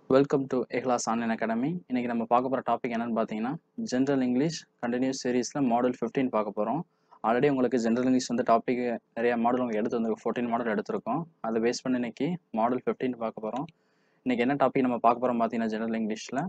Welcome to Ehlas online academy இன்னைக்கு நம்ம பார்க்க போகிற டாபிக் என்னன்னு பார்த்தீங்கன்னா ஜென்ரல் இங்கிலீஷ் கண்டினியூஸ் சீரீஸில் மாடல் ஃபிஃப்டீன் பார்க்க போகிறோம் ஆல்ரெடி உங்களுக்கு ஜென்ரல் இங்கிலீஷ் வந்து டாபிக் நிறைய மாடல் உங்களுக்கு எடுத்து வந்து ஃபோர்டீன் மாடல் எடுத்திருக்கோம் அதை பேஸ் பண்ணி இன்னைக்கு மாடல் ஃபிஃப்டீன் பார்க்க போகிறோம் இன்னைக்கு என்ன டாபிக் நம்ம பார்க்க போகிறோம் பார்த்தீங்கன்னா ஜென்ரல் இங்கிலீஷில்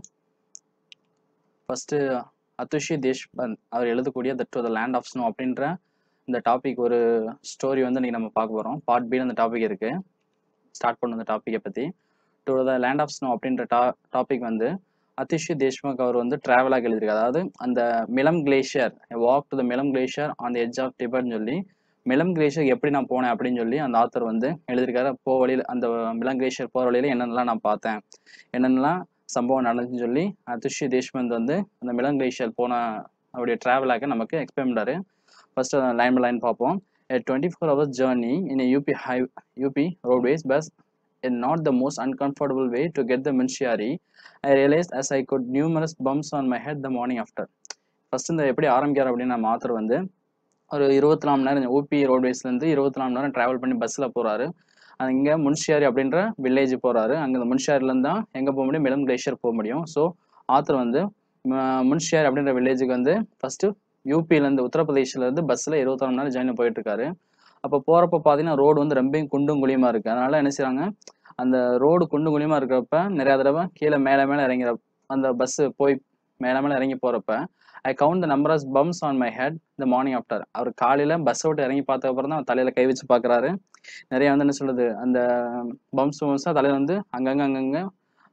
ஃபஸ்ட்டு அத்துஷி தேஷ்பந்த் அவர் எழுதக்கூடிய the to the land of snow அப்படின்ற இந்த டாபிக் ஒரு ஸ்டோரி வந்து இன்னைக்கு நம்ம பார்க்க போகிறோம் பார்ட் பின்னு அந்த டாபிக் இருக்குது ஸ்டார்ட் பண்ண அந்த டாப்பிக்கை பற்றி to the land of snow அப்படின்ற டா டாபிக் வந்து அதிஷி தேஷ்முக் அவர் வந்து ட்ராவலாக எழுதியிருக்காரு அதாவது அந்த Milam glacier walk to the Milam glacier on the edge of டிபர்ட்னு சொல்லி மிலம் கிளேஷியர் எப்படி நான் போனேன் அப்படின்னு சொல்லி அந்த ஆத்தர் வந்து எழுதியிருக்காரு போ வழியில் அந்த மிலம் கிளேஷியர் போகிற வழியில் என்னென்னலாம் நான் பார்த்தேன் என்னென்னலாம் சம்பவம் நடந்துச்சுன்னு சொல்லி அதிஷி தேஷ்மந்த் வந்து அந்த மிலம் கிளேஷியர் போன அவருடைய ட்ராவலாக நமக்கு எக்ஸ்பிளைன் பண்ணாரு ஃபர்ஸ்ட் லைன் பை லைன் பார்ப்போம் twenty four hours journey in UP ஹை UP roadways bus in not the most uncomfortable way to get the Munchiari, I realized as I could numerous bumps on my head the morning after. First இந்த எப்படி ஆரம்பிக்கிறார் அப்படின்னு நம்ம author வந்து ஒரு இருபத்தி நாலு மணி நேரம் ஊபி ரோட்வேஸ்லேருந்து இருபத்தி நாலு மணி நேரம் ட்ராவல் பண்ணி பஸ்ஸில் போகிறாரு இங்கே முன்ஷியாரி அப்படின்ற வில்லேஜ் போகிறாரு அங்கே இந்த முன்ஷியாரிலேருந்து தான் எங்கே போக முடியும் மிலம் கிளேஷியர் போக முடியும் ஸோ ஆத்தர் வந்து முன்ஷியாரி அப்படின்ற வில்லேஜுக்கு வந்து ஃபஸ்ட்டு யூபியிலேருந்து உத்தரப்பிரதேசிலேருந்து பஸ்ஸில் இருபத்தி நாலு மணி நேரம் ஜாயின் போயிட்டு இருக்காரு அப்போ போகிறப்ப பார்த்தீங்கன்னா ரோடு வந்து ரொம்பவும் குண்டும் குழியுமா இருக்குது அதனால என்ன செய்றாங்க அந்த ரோடு குண்டும் குழியுமா இருக்கிறப்ப நிறையா தடவை கீழே மேலே மேலே இறங்கிற அந்த பஸ்ஸு போய் மேலே மேலே இறங்கி போகிறப்ப I count the number of bumps on my head the morning after அவர் காலையில் பஸ்ஸை விட்டு இறங்கி பார்த்ததுக்கப்புறம் தான் தலையில் கை வச்சு பார்க்குறாரு நிறைய வந்து என்ன சொல்லுது அந்த பம்ஸ் பம்ஸாக தலையில் வந்து அங்கங்கே அங்கங்கே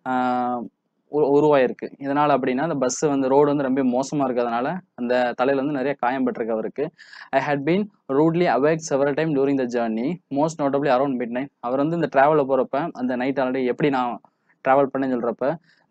உருவாயிருக்கு இதனால் அப்படின்னா அந்த பஸ் வந்து ரோடு வந்து ரொம்ப மோசமாக இருக்கிறதுனால அந்த தலையில் வந்து நிறைய காயம் பட்டிருக்கு அவருக்கு I had been rudely awake several time during the journey most notably around midnight அவர் வந்து இந்த ட்ராவலில் போகிறப்ப அந்த நைட் ஆல்ரெடி எப்படி நான் ட்ராவல் பண்ணேன்னு சொல்கிறப்ப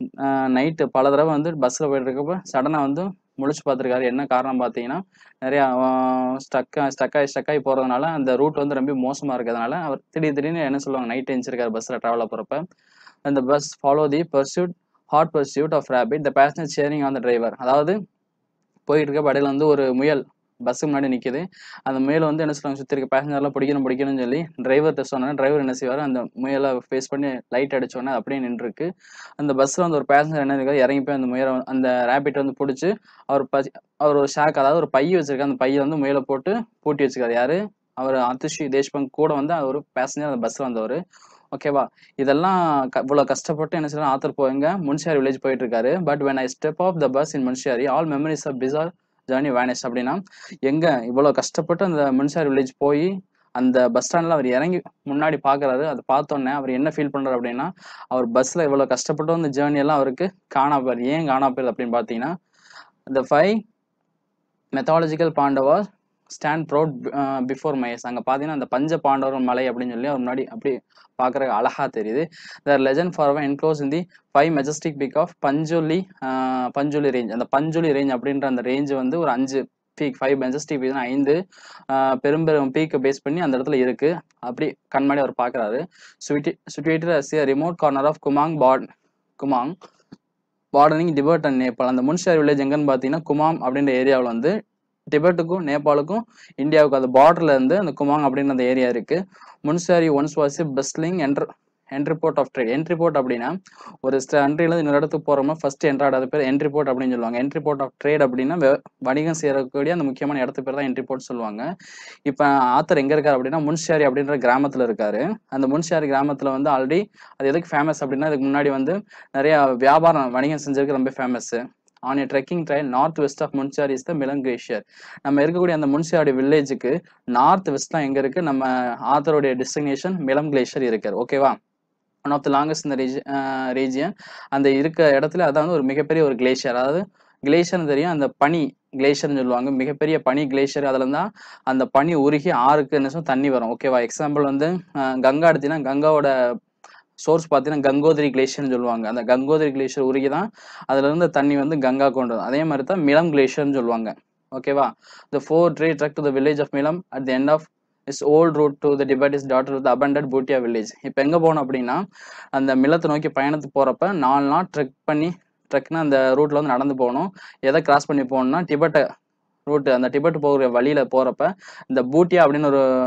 நைட்டு பல தடவை வந்து பஸ்ஸில் போயிட்டு இருக்கப்ப சடனாக வந்து முழிச்சு பார்த்துருக்காரு என்ன காரணம் பார்த்தீங்கன்னா நிறையா ஸ்டக்கா ஸ்டக்காகி ஸ்டக்காகி போகிறதுனால அந்த ரூட் வந்து ரொம்ப மோசமாக இருக்கிறதுனால அவர் திடீர் திடீர்னு என்ன சொல்லுவாங்க நைட் எழுந்திருக்காரு பஸ்ஸில் ட்ராவலில் போகிறப்ப அந்த bus follow the pursuit hot pursuit of rapid the passenger sharing on the driver அதாவது போயிட்டு இருக்க படையில் வந்து ஒரு முயல் பஸ்ஸுக்கு முன்னாடி நிற்கிது அந்த முயல் வந்து என்ன சொல்லுவாங்க சுற்றி இருக்க பேசஞ்சர்லாம் பிடிக்கணும் பிடிக்கணும்னு சொல்லி டிரைவர்கிட்ட சொன்னா டிரைவர் என்ன செய்வார் அந்த முயலை ஃபேஸ் பண்ணி லைட் அடிச்சோடனே அப்படியே நின்றுருக்கு அந்த பஸ்ஸில் வந்து ஒரு பேசஞ்சர் என்ன இருக்காரு இறங்கி போய் அந்த முயலை அந்த ரேபிட் வந்து பிடிச்சி அவர் ப அவர் ஒரு ஷாக் அதாவது ஒரு பைய வச்சிருக்காரு அந்த பையை வந்து முயலை போட்டு பூட்டி வச்சிருக்காரு யாரு அவர் அதிஷி தேஷ்பங்க் கூட வந்து அவர் பேசஞ்சர் அந்த பஸ்ஸில் வந்தவர் ஓகேவா இதெல்லாம் இவ்வளோ கஷ்டப்பட்டு என்ன செய்யலாம் ஆத்தர் போங்க முன்சியாரி வில்லேஜ் போயிட்டு இருக்காரு but when I step off the bus in Munsiari all memories of bizarre journey vanish அப்படின்னா எங்க இவ்வளோ கஷ்டப்பட்டு அந்த முன்சியாரி வில்லேஜ் போய் அந்த பஸ் ஸ்டாண்டில் அவர் இறங்கி முன்னாடி பார்க்குறாரு அதை பார்த்தோன்னே அவர் என்ன ஃபீல் பண்ணுறாரு அப்படின்னா அவர் பஸ்ஸில் இவ்வளோ கஷ்டப்பட்டு அந்த ஜேர்னி எல்லாம் அவருக்கு காணா போயிரு ஏன் காணா போயிரு அப்படின்னு பார்த்தீங்கன்னா இந்த five mythological Pandava stand proud before my eyes அங்கே பார்த்தீங்கன்னா அந்த பஞ்ச பாண்டவர் மலை அப்படின்னு சொல்லி அவர் முன்னாடி அப்படி பார்க்குற அழகா தெரியுது the legend for enclose in the five majestic peak of Panchuli Panchuli range அந்த பஞ்சுலி ரேஞ்ச் அப்படின்ற அந்த ரேஞ்ச் வந்து ஒரு அஞ்சு பீக் ஃபைவ் மெஜஸ்டிக் பீக் ஐந்து பெரும்பெரும் பீக்கை பேஸ் பண்ணி அந்த இடத்துல இருக்கு அப்படி கண்மாடி அவர் பார்க்குறாரு situated as a remote corner of Kumaon பாட் Kumaon bordering Tibet and Nepal அந்த முன்ஷாரி வில்லேஜ் எங்கன்னு பார்த்தீங்கன்னா குமாம் அப்படின்ற ஏரியாவில் வந்து டிபெட்டுக்கும் நேபாளுக்கும் இந்தியாவுக்கும் அந்த பார்டர்ல இருந்து அந்த குமாங் அப்படின்னு அந்த ஏரியா இருக்கு முன்சாரி ஒன்ஸ் வாசி பெஸ்ட்லிங் என்ட்ரு என்ட்ரிபோர்ட் ஆஃப் ட்ரேட் என்ட்ரிபோர்ட் அப்படின்னா ஒரு கண்ட்ரில இன்னொரு இடத்துக்கு போறோமா ஃபர்ஸ்ட் என்ட்ராட் அது பேர் என்ட்ரிபோர்ட் அப்படின்னு சொல்லுவாங்க என்ட்ரிபோர்ட் ஆஃப் ட்ரேட் அப்படின்னா வணிகம் செய்யக்கூடிய அந்த முக்கியமான இடத்து பேர் தான் என்ட்ரிபோர்ட் சொல்லுவாங்க இப்போ ஆத்தர் எங்க இருக்காரு அப்படின்னா முன்ஷாரி அப்படின்ற கிராமத்துல இருக்காரு அந்த முன்ஷாரி கிராமத்துல வந்து ஆல்ரெடி அது எதுக்கு ஃபேமஸ் அப்படின்னா அதுக்கு முன்னாடி வந்து நிறைய வியாபாரம் வணிகம் செஞ்சதுக்கு ரொம்ப famous on a trekking trail north west of Munsiari is the Milam glacier நம்ம இருக்கக்கூடிய அந்த முன்சியாடி வில்லேஜுக்கு நார்த் வெஸ்ட் தான் எங்க இருக்கு நம்ம ஆத்தருடைய டெஸ்டினேஷன் மிலம் கிளேஷியர் இருக்காரு ஓகேவா ஒன் ஆஃப் த லாங்கஸ்ட் இந்த ரீஜியன் அந்த இருக்க இடத்துல அதான் வந்து ஒரு மிகப்பெரிய ஒரு கிளேஷியர் அதாவது கிளேஷியர்னு தெரியும் அந்த பனி கிளேஷியர்னு சொல்லுவாங்க மிகப்பெரிய பனி கிளேஷியர் அதுல தான் அந்த பனி உருகி ஆறுக்கு என்ன சொல்ல தண்ணி வரும் ஓகேவா எக்ஸாம்பிள் வந்து கங்கா எடுத்தீங்கன்னா கங்காவோட சோர்ஸ் பார்த்தீங்கன்னா கங்கோதிரி கிளேஷியர்னு சொல்லுவாங்க அந்த கங்கோதிரி கிளேஷியர் உருகி தான் அதுல இருந்து தண்ணி வந்து கங்கா கொண்டு வரும் அதே மாதிரி தான் மிலம் கிளேஷியர்னு சொல்லுவாங்க ஓகேவா த ஃபோர் ட்ரே trek to the village of Milam at the end of is old route to the Tibet is dotted the abandoned Bhotiya village இப்போ எங்கே போனோம் அப்படின்னா அந்த மில்லத்தை நோக்கி பயணத்துக்கு போகிறப்ப நாலு நாள் ட்ரெக் பண்ணி ட்ரெக்னா அந்த ரூட்டில் வந்து நடந்து போகணும் எதை கிராஸ் பண்ணி போகணும்னா டிபெட்டை ரூட்டு அந்த டிபெட் போகிற வழியில் போகிறப்ப இந்த பூட்டியா அப்படின்னு ஒரு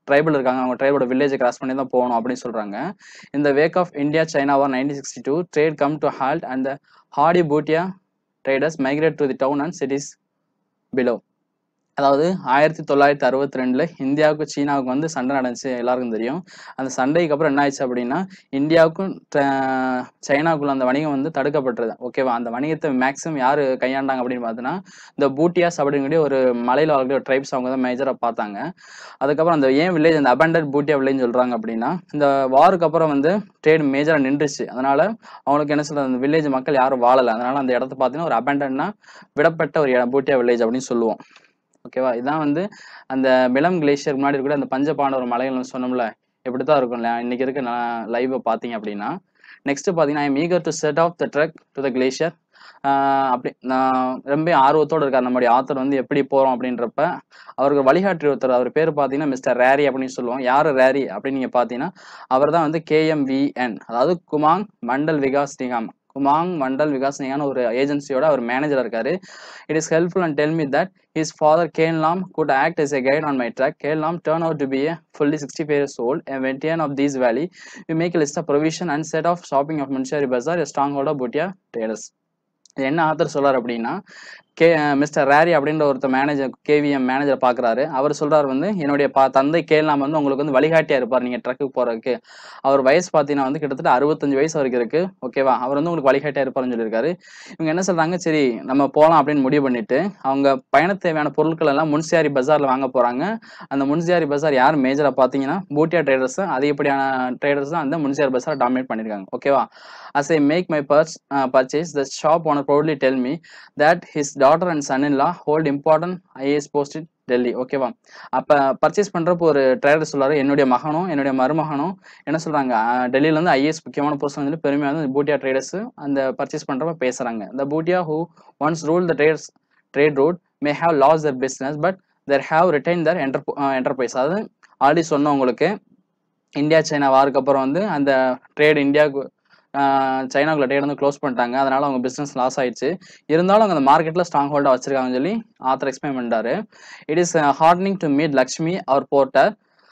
ட்ரைபல் இருக்காங்க அவங்க ட்ரைபோட வில்லேஜை கிராஸ் பண்ணி தான் போகணும் அப்படின்னு சொல்றாங்க இந்த wake of India China war nineteen sixty two trade come to halt and hardy Bhotiya traders migrate to the town and cities below அதாவது ஆயிரத்தி தொள்ளாயிரத்தி அறுபத்தி ரெண்டுல இந்தியாவுக்கும் சீனாவுக்கும் வந்து சண்டை நடந்துச்சு எல்லாருக்கும் தெரியும் அந்த சண்டைக்கு அப்புறம் என்ன ஆயிடுச்சு அப்படின்னா இந்தியாவுக்கும் ட- சைனாவுக்குள்ள அந்த வணிகம் வந்து தடுக்கப்பட்டது ஓகேவா அந்த வணிகத்தை மேக்ஸிமம் யாரு கையாண்டாங்க அப்படின்னு பார்த்தோன்னா இந்த பூட்டியாஸ் அப்படிங்கிற ஒரு மலையில வாழ்க்கிற ட்ரைப்ஸ் அவங்க தான் மேஜராக பார்த்தாங்க அதுக்கப்புறம் அந்த ஏன் வில்லேஜ் அந்த அபண்டட் பூட்டியா வில்லேஜ் சொல்றாங்க அப்படின்னா இந்த வாருக்கு அப்புறம் வந்து ட்ரேட் மேஜரா நின்றுச்சு அதனால அவங்களுக்கு என்ன சொல்றது அந்த வில்லேஜ் மக்கள் யாரும் வாழலை அதனால அந்த இடத்த பார்த்தீங்கன்னா ஒரு அபண்டன்னா விடப்பட்ட ஒரு இடம் பூட்டியா வில்லேஜ் அப்படின்னு சொல்லுவோம் ஓகேவா இதான் வந்து அந்த மிலம் கிளேஷியர் முன்னாடி இருக்கிற அந்த பஞ்சபாண்டவர் மலைகள்னு சொன்னோம்ல இப்படித்தான் இருக்கும் இல்லையா இன்னைக்கு இருக்க லைவை பார்த்தீங்க அப்படின்னா நெக்ஸ்ட் பார்த்தீங்கன்னா ஐ மீகர் to set off the trek to the glacier அப்படி நான் ரொம்ப ஆர்வத்தோட இருக்கார் நம்முடைய ஆத்தர் வந்து எப்படி போறோம் அப்படின்றப்ப அவருக்கு வழிகாட்டி ஒருத்தர் அவர் பேர் பார்த்தீங்கன்னா மிஸ்டர் ரேரி அப்படின்னு சொல்லுவோம் யாரு ரேரி அப்படின்னு நீங்க பார்த்தீங்கன்னா அவர் தான் வந்து கேஎம்விஎன் அதாவது குமாங் மண்டல் விகாஸ் நிகாம் குமாங் மண்டல் விகாஸ் நிகான்னு ஒரு ஏஜென்சியோட அவர் மேனேஜரா இருக்காரு it is helpful and tell me that his father Kenlam could act as a guide on my track. Kenlam turned out to be a fully 65 years old, a veteran of this valley. We make a list of provision and set off shopping of Munshari Bazaar, a stronghold of Bhutia traders. இது என்ன author சொல்றாரு அப்படின்னா K mister ரேரி அப்படின்ற ஒருத்தர் manager KVM manager பாக்குறாரு அவர் சொல்றாரு வந்து என்னுடைய பா தந்தை கேள்லாம் வந்து உங்களுக்கு வந்து வழிகாட்டியா இருப்பார் நீங்க ட்ரக்குக்கு போறதுக்கு அவர் வயசு பார்த்தீங்கன்னா வந்து கிட்டத்தட்ட அறுபத்தஞ்சு வயசு வரைக்கும் இருக்கு ஓகேவா அவர் வந்து உங்களுக்கு வழிகாட்டியா இருப்பாருன்னு சொல்லியிருக்காரு இவங்க என்ன சொல்றாங்க சரி நம்ம போகலாம் அப்படின்னு முடிவு பண்ணிட்டு அவங்க பயண தேவையான பொருட்கள் எல்லாம் முன்சியாரி பஜார்ல வாங்க போறாங்க அந்த முன்சியாரி பஜார் யார் மேஜரா பாத்தீங்கன்னா பூட்டியா ட்ரேடர்ஸ் அதிகப்படியான ட்ரேடர்ஸ் தான் அந்த முன்சியாரி பஜார் டாமினேட் பண்ணிருக்காங்க ஓகேவா as I make my purch, uh, purchase, the shop owner proudly tell me that his daughter and son-in-law hold important IAS post in Delhi ஓகேவா அப்ப பர்ச்சேஸ் பண்றப்போ ஒரு ட்ரேடர் சொல்றாரு என்னுடைய மகனும் என்னுடைய மருமகனும் என்ன சொல்றாங்க அஹ், டெல்லியில இருந்து ஐஏஎஸ் முக்கியமான போஸ்ட் வந்து பெருமையா வந்து பூட்டியா ட்ரேடர்ஸ் அந்த பர்ச்சேஸ் பண்றப்ப பேசுறாங்க the Bhutia who once ruled the trades trade route may have lost their business but they have retained their enter enterprise அதாவது ஆல்ரெடி சொன்ன உங்களுக்கு இந்தியா சைனா வாருக்கு அப்புறம் வந்து அந்த ட்ரேட் இந்தியாவுக்கு சைனாக்குள்ள ட்ரேட் வந்து க்ளோஸ் பண்ணிட்டாங்க அதனால அவங்க பிசினஸ் லாஸ் ஆயிடுச்சு இருந்தாலும் அவங்க அந்த மார்க்கெட்ல ஸ்ட்ராங் ஹோல்டா வச்சிருக்காங்கன்னு சொல்லி ஆத்தர் எக்ஸ்பிளைன் பண்ணிட்டாரு it is heartening to meet Lakshmi our porter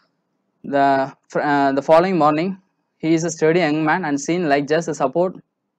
the the following morning he is a sturdy young man and seen like just support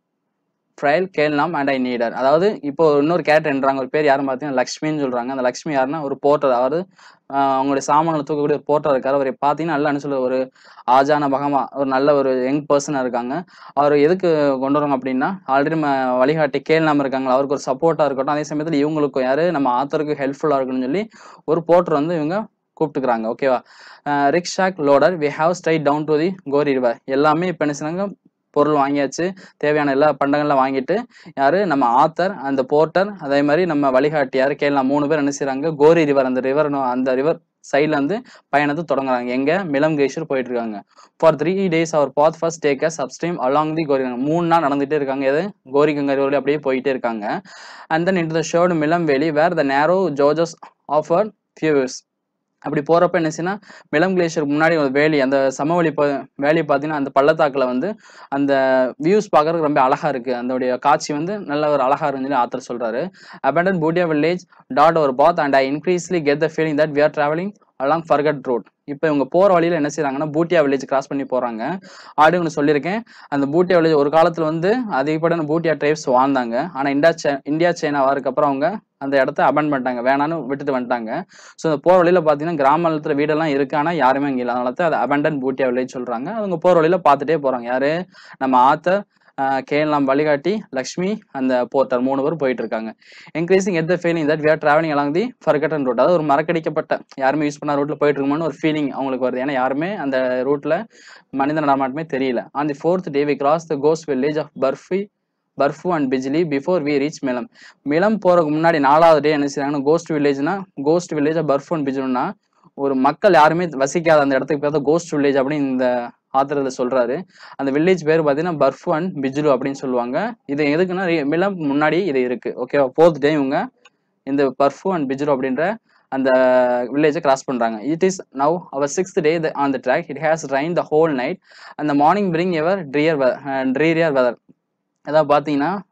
frail Kenlam and I needed அதாவது இப்போ இன்னொரு கேரக்டர்ன்றாங்க ஒரு பேர் யாரும் பார்த்தீங்கன்னா லக்ஷ்மின்னு சொல்றாங்க அந்த லக்ஷ்மி யாருன்னா ஒரு போர்ட்டர் அதாவது ஆஹ் அவங்களுடைய சாமான்களை தூக்கக்கூடிய ஒரு போர்ட்டர் இருக்காரு அவரை பார்த்தீங்கன்னா நல்லா என்ன சொல்ல ஒரு ஆஜான பகமா ஒரு நல்ல ஒரு யங் பர்சனாக இருக்காங்க அவர் எதுக்கு கொண்டு வரோங்க அப்படின்னா ஆல்ரெடி நம்ம வழிகாட்டி கேள்நாம இருக்காங்களா அவருக்கு ஒரு சப்போர்ட்டாக இருக்கட்டும் அதே சமயத்தில் இவங்களுக்கும் யாரு நம்ம ஆத்தருக்கு ஹெல்ப்ஃபுல்லாக இருக்கணும்னு சொல்லி ஒரு போர்ட்டர் வந்து இவங்க கூப்பிட்டுக்கிறாங்க ஓகேவா rucksack loader we have straight down to the Gori river எல்லாமே இப்போ என்ன செய்றாங்க பொருள் வாங்கியாச்சு தேவையான எல்லா பண்டங்கள்லாம் வாங்கிட்டு யாரு நம்ம ஆத்தர் அந்த போர்ட்டர் அதே மாதிரி நம்ம வழிகாட்டி யாரு கேள்லாம் மூணு பேர் என்ன செய்றாங்க கோரி ரிவர் அந்த ரிவர் அந்த ரிவர் சைட்ல இருந்து பயணத்தை தொடங்குறாங்க எங்க மிலம் கேஷர் போயிட்டு இருக்காங்க for three days our path first take us upstream along the Gori மூணு நாள் நடந்துட்டே இருக்காங்க எது கோரி கங்கை ரிவர்ல அப்படியே போயிட்டே இருக்காங்க அண்ட் தென் இன்டு த ஷோர்டு மிலம் வேலி வேர் த நேரோ ஜோஜஸ் ஆஃபர் ஃபியூவர்ஸ் அப்படி போறப்ப என்ன செய்யணும் மிலம் கிளேஷருக்கு முன்னாடி ஒரு வேலி அந்த சமவெளி ப வேலி பார்த்தீங்கன்னா அந்த பள்ளத்தாக்குல வந்து அந்த வியூஸ் பார்க்கறதுக்கு ரொம்ப அழகா இருக்கு அதோடைய காட்சி வந்து நல்ல ஒரு அழகா இருக்குன்னு சொல்லி ஆத்தர் சொல்றாரு abandoned பூட்டியா வில்லேஜ் டாட் ஒரு path and I increasingly get the feeling that we are traveling along forgotten road இப்போ இவங்க போற வழியில என்ன செய்றாங்கன்னா பூட்டியா வில்லேஜ் கிராஸ் பண்ணி போறாங்க ஆல்ரெடி ஒன்று சொல்லியிருக்கேன் அந்த பூட்டியா வில்லேஜ் ஒரு காலத்துல வந்து அதிகப்படியான பூட்டியா ட்ரைப்ஸ் வாழ்ந்தாங்க ஆனா இந்தியா சை- இந்தியா சைனா வாருக்கு அப்புறம் அவங்க அந்த இடத்த அபன் பண்ணிட்டாங்க வேணான்னு விட்டுட்டு வந்துட்டாங்க ஸோ அந்த போற வழியில பாத்தீங்கன்னா கிராமத்துல வீடெல்லாம் இருக்கு ஆனா யாருமே அங்கே இல்லை அதனால தான் அதை அபண்டன் பூட்டியா வில்லேஜ் சொல்றாங்க அவங்க போற வழியில பார்த்துட்டே போறாங்க யாரு நம்ம ஆத்தர் கேஎல்லாம் வழிகாட்டி லக்ஷ்மி அந்த போர்ட்டர் மூணு பேர் போயிட்டு இருக்காங்க increasing get the feeling that we are traveling along the forgotten road அதாவது ஒரு மறக்கடிக்கப்பட்ட யாருமே யூஸ் பண்ண ரோட்ல போயிட்டு இருக்கோம்னு ஒரு ஃபீலிங் அவங்களுக்கு வருது ஏன்னா யாருமே அந்த ரூட்ல மனித நடமாட்டமே தெரியல on the fourth day we cross the கோஸ் village of Burfi Burfu and Bijli before we reach Milam Milam போறதுக்கு முன்னாடி நாலாவது டே என்ன செய்றாங்கன்னா கோஸ்ட் வில்லேஜ்னா கோஸ்ட் வில்லேஜ் பர்ஃபு அண்ட் பிஜ்லுனா ஒரு மக்கள் யாருமே வசிக்காத அந்த இடத்துக்கு பேர் தான் கோஸ்ட் வில்லேஜ் அப்படின்னு இந்த ஆத்திரத்துல சொல்றாரு அந்த வில்லேஜ் பேர் பார்த்தீங்கன்னா பர்ஃபு அண்ட் பிஜ்லு அப்படின்னு சொல்லுவாங்க இது எதுக்குன்னா ரி- மிலம் முன்னாடி இது இருக்கு ஓகேவா ஃபோர்த் டே இவங்க இந்த பர்ஃபு அண்ட் பிஜ்லு அப்படின்ற அந்த வில்லேஜை கிராஸ் பண்றாங்க it is now our sixth day on the track it has rain the whole night அந்த morning bring ever drearier drearier weather அதாவது பார்த்தீங்கன்னா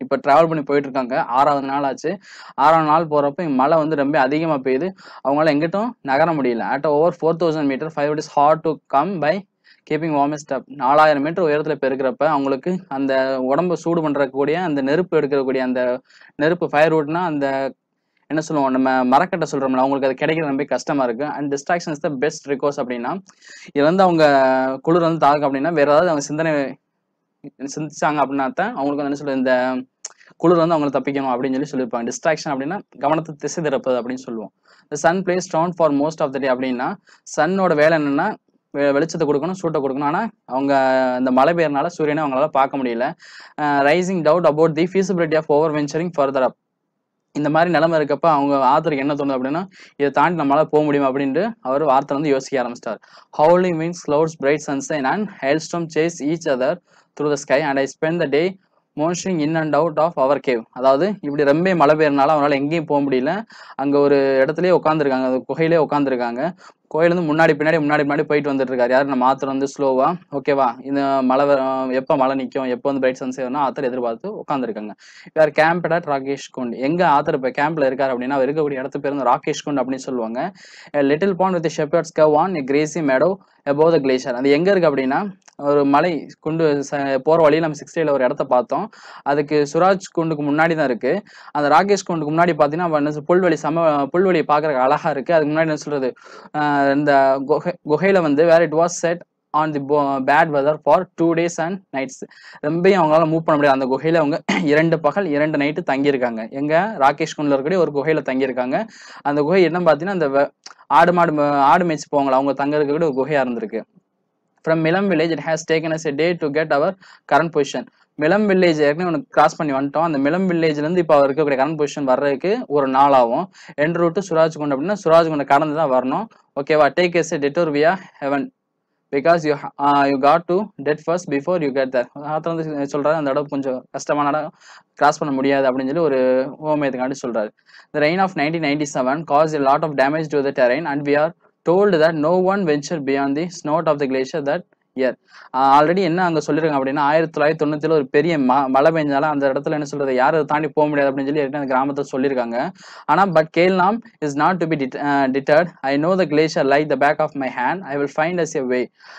இப்போ ட்ராவல் பண்ணி போயிட்டு இருக்காங்க ஆறாவது நாள் ஆச்சு ஆறாவது நாள் போகிறப்ப மழை வந்து ரொம்ப அதிகமாக பெய்யுது அவங்களால எங்கிட்டும் நகர முடியல at over four thousand metre five it is hard to come by keeping warmest up நாலாயிரம் மீட்டர் உயரத்தில் பெருக்கிறப்ப அவங்களுக்கு அந்த உடம்பு சூடு பண்ணுறக்கூடிய அந்த நெருப்பு எடுக்கக்கூடிய அந்த நெருப்பு ஃபயர் வுட்னா அந்த என்ன சொல்லுவோம் நம்ம மரக்கட்டை சொல்றோம்ல அவங்களுக்கு அது கிடைக்கிறது ரொம்ப கஷ்டமா இருக்கு and distraction is the best recourse அப்படின்னா இது வந்து அவங்க குளிர் வந்து தாக்கும் அப்படின்னா வேற ஏதாவது அவங்க சிந்தனை சிந்திச்சாங்க அப்படின்னா தான் அவங்களுக்கு வந்து என்ன சொல்றது இந்த குளிர் வந்து அவங்களை தப்பிக்கணும் அப்படின்னு சொல்லி சொல்லியிருப்பாங்க டிஸ்ட்ராக்ஷன் அப்படின்னா கவனத்தை திசை திறப்பது அப்படின்னு சொல்லுவோம் இந்த சன் பிளேஸ் ஸ்டவுன் for most of the day அப்படின்னா சன்னோட வேலை என்னன்னா வெ- வெளிச்சத்தை கொடுக்கணும் சூட்டை கொடுக்கணும் ஆனால் அவங்க அந்த மழை பெய்யறனால சூரியனை அவங்களால பார்க்க முடியல rising doubt about the feasibility of over venturing further up இந்த மாதிரி நிலைமை இருக்கப்ப அவங்க ஆத்தருக்கு என்ன தோணுது அப்படின்னா இதை தாண்டி நம்மளால போக முடியும் அப்படின்ட்டு அவர் வார்த்தை வந்து யோசிக்க ஆரம்பிச்சிட்டார் howling means clouds bright sunshine and hailstorm chase each other through the sky and I spend the day moseying in and out of our cave அதாவது இப்படி ரொம்ப மழை பெய்யறனால அவங்களால எங்கேயும் போக முடியல அங்க ஒரு இடத்துலயே உட்காந்துருக்காங்க அந்த குகையிலே உட்காந்துருக்காங்க கோயிலேருந்து முன்னாடி பின்னாடி முன்னாடி முன்னாடி போயிட்டு வந்துட்டு இருக்காரு யாரு நம்ம ஆத்தர் வந்து ஸ்லோவா ஓகேவா இந்த மழை வ- எப்போ மழை நிற்கும் எப்போ வந்து பிரைட் சன்ஸ் வரும்னா ஆத்தர் எதிர்பார்த்து உட்காந்துருக்காங்க வேற கேம்ப் அட் ராகேஷ் குண்ட் எங்க ஆத்தர் இப்போ கேம்ப்ல இருக்காரு அப்படின்னா அவர் இருக்கக்கூடிய இடத்து பேர் வந்து ராகேஷ் குண்ட் அப்படின்னு சொல்லுவாங்க little pond with shepherds cave on grassy meadow above the glacier அது எங்க இருக்கு அப்படின்னா ஒரு மலை குண்டு ச- போற வழியில் நம்ம சிக்ஸ்டியில் ஒரு இடத்த பார்த்தோம் அதுக்கு சுராஜ் குண்டுக்கு முன்னாடி தான் இருக்கு அந்த ராகேஷ் குண்டுக்கு முன்னாடி பார்த்தீங்கன்னா அவன் என்ன சொல்~ புல்வெளி சம புல்வெளி பார்க்கறதுக்கு அழகா இருக்கு அதுக்கு முன்னாடி என்ன சொல்றது ஆஹ் இந்த குகை குகையில வந்து where it was set on the bad weather for two days and nights ரொம்பயும் அவங்களால மூவ் பண்ண முடியாது அந்த குகையில அவங்க இரண்டு பகல் இரண்டு நைட்டு தங்கியிருக்காங்க எங்க ராகேஷ் குண்ட்ல இருக்கக்கூடிய ஒரு குகையில தங்கியிருக்காங்க அந்த குகை என்ன பார்த்தீங்கன்னா அந்த வெ- ஆடு மாடு ம- ஆடு மேய்ச்சி போவாங்களா அவங்க தங்க இருக்கக்கூடிய ஒரு குகையா இருந்திருக்கு from Milam village it has taken us a day to get our current position Milam village ஏற்கனவே உனக்கு கிராஸ் பண்ணி வந்துட்டோம் அந்த மிலம் வில்லேஜ்ல இருந்து இப்போ அவர் இருக்கக்கூடிய கரண்ட் பொசிஷன் வர்றதுக்கு ஒரு நாள் ஆகும் என் ரூட்டு சுராஜ் குண்ட் அப்படின்னா சுராஜ் குண்டை கடந்து தான் வரணும் ஓகேவா take as detour via heaven because you you got to dead first before you get there author வந்து சொல்றாரு அந்த இடம் கொஞ்சம் கஷ்டமான இடம் கிராஸ் பண்ண முடியாது அப்படின்னு சொல்லி ஒரு ஓமயத்துக்காண்டி சொல்றாரு The rain of 1997 caused a lot of damage to the terrain and we are told that no one ventured beyond the snout of the glacier that year. Already என்ன அங்க சொல்லிருக்காங்க அப்படின்னா ஆயிரத்தி தொள்ளாயிரத்தி தொண்ணூத்தில ஒரு பெரிய ம மழை பெஞ்சாலும் அந்த இடத்துல என்ன சொல்றது யாரும் அதை தாண்டி போக முடியாது அப்படின்னு சொல்லி ஏற்கனவே அந்த கிராமத்துல சொல்லியிருக்காங்க ஆனா but Kenlam is not to be deterred I know the glacier like the back of my hand I will find us a way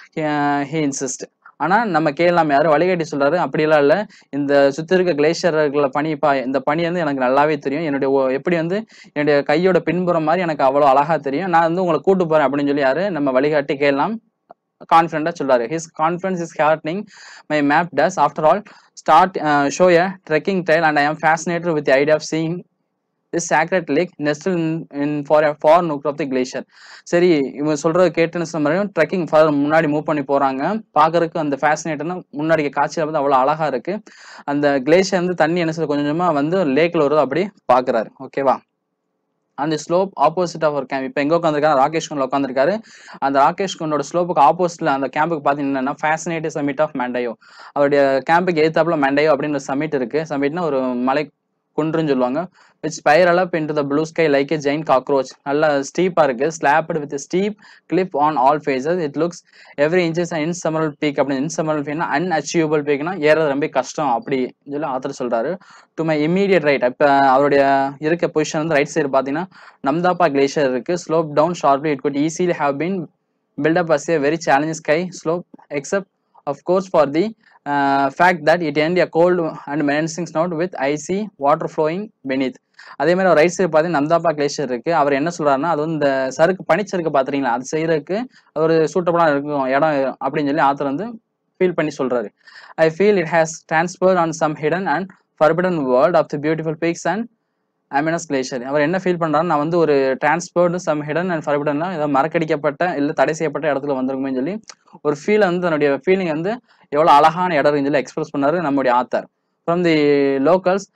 he insist ஆனா நம்ம கேள்லாம் யாரும் வழிகாட்டி சொல்றாரு அப்படியெல்லாம் இல்ல இந்த சுத்தி இருக்க கிளேஷியர்களை பனி பா இந்த பனி வந்து எனக்கு நல்லாவே தெரியும் என்னுடைய ஒ- எப்படி வந்து என்னுடைய கையோட பின்புறம் மாதிரி எனக்கு அவ்வளவு அழகா தெரியும் நான் வந்து உங்களை கூட்டு போறேன் அப்படின்னு சொல்லி யாரு நம்ம வழிகாட்டி கேள்லாம் கான்ஃபிடண்டா சொல்றாரு his confidence is heartening my map does after all start show a trekking trail and I am fascinated with idea of seeing this sacred lake nest in far far nook of the glacier சரி இவங்க சொல்றத கேட்டுன்னு சொன்ன மாதிரியும் trekking further முன்னாடி move பண்ணி போறாங்க பார்க்கறதுக்கு அந்த ஃபேசினேட்டர்னா முன்னாடி காட்சியில வந்து அவ்வளவு அழகா இருக்கு அந்த கிளேஷியர் வந்து தண்ணி என்ன செய்யுது கொஞ்சம் கொஞ்சமா வந்து லேக்ல வருது அப்படி பாக்குறாரு ஓகேவா அந்த ஸ்லோப் ஆப்போசிட் ஆஃப் ஒரு கேம்ப் இப்போ எங்க உட்காந்துருக்காரு ராகேஷ் குண்டில் உட்காந்துருக்காரு அந்த ராகேஷ் குண்டோட ஸ்லோப்புக்கு ஆப்போசிட்ல அந்த கேம்புக்கு பார்த்தீங்கன்னா ஃபேசினேட்டிவ் சமிட் ஆஃப் மெண்டையோ அவருடைய கேம்புக்கு ஏத்தாப்புல மெண்டையோ அப்படின்னு ஒரு சமிட் இருக்கு சமிட்னா ஒரு மலை குன்றுன்னு சொல்லுவாங்க which spiral up into the blue sky like a giant cockroach நல்ல ஸ்டீப்பா இருக்கு sloped with steep cliff on all faces it looks every inches இன்சமரல் பீக் அப்படின்னு இன்சமரல் பீக்னா அன்அச்சீவபிள் பீக்னா ஏறது ரொம்ப கஷ்டம் அப்படி சொல்லி ஆத்தர் சொல்றாரு டு மை இம்மீடியட் ரைட் இப்போ அவருடைய இருக்க பொசிஷன் வந்து ரைட் சைடு பார்த்தீங்கன்னா நம்தாப்பா கிளேஷியர் இருக்கு slope down sharply it could easily have been build up as a very challenging sky slope except of course for the uh, fact that it end a cold and menacing snout with icy water flowing beneath அதே மாதிரி right side பார்த்தீங்கன்னா நம்தாப்பா glacier இருக்கு அவர் என்ன சொல்றாருன்னா அது வந்து இந்த சறுக்கு பனிச்சறுக்கு பாத்துறீங்களா அது செய்யறதுக்கு ஒரு சூட்டபுளா இருக்கும் இடம் அப்படின்னு சொல்லி ஆத்தர் வந்து ஃபீல் பண்ணி சொல்றாரு I feel it has transfer on some hidden and forbidden world of the beautiful peaks and ominous glacier அவர் என்ன ஃபீல் பண்றாரு நான் வந்து ஒரு டிரான்ஸ்போர்ட் சம் ஹிடன் அண்ட் ஃபர்பிடன்லாம் ஏதோ மறக்கடிக்கப்பட்ட இல்ல தடை செய்யப்பட்ட இடத்துல வந்திருக்குமே சொல்லி ஒரு ஃபீல் வந்து தன்னுடைய ஃபீலிங் வந்து எவ்வளவு அழகான இடம் இருக்குன்னு சொல்லி எக்ஸ்பிரஸ் பண்ணாரு நம்முடைய author from the locals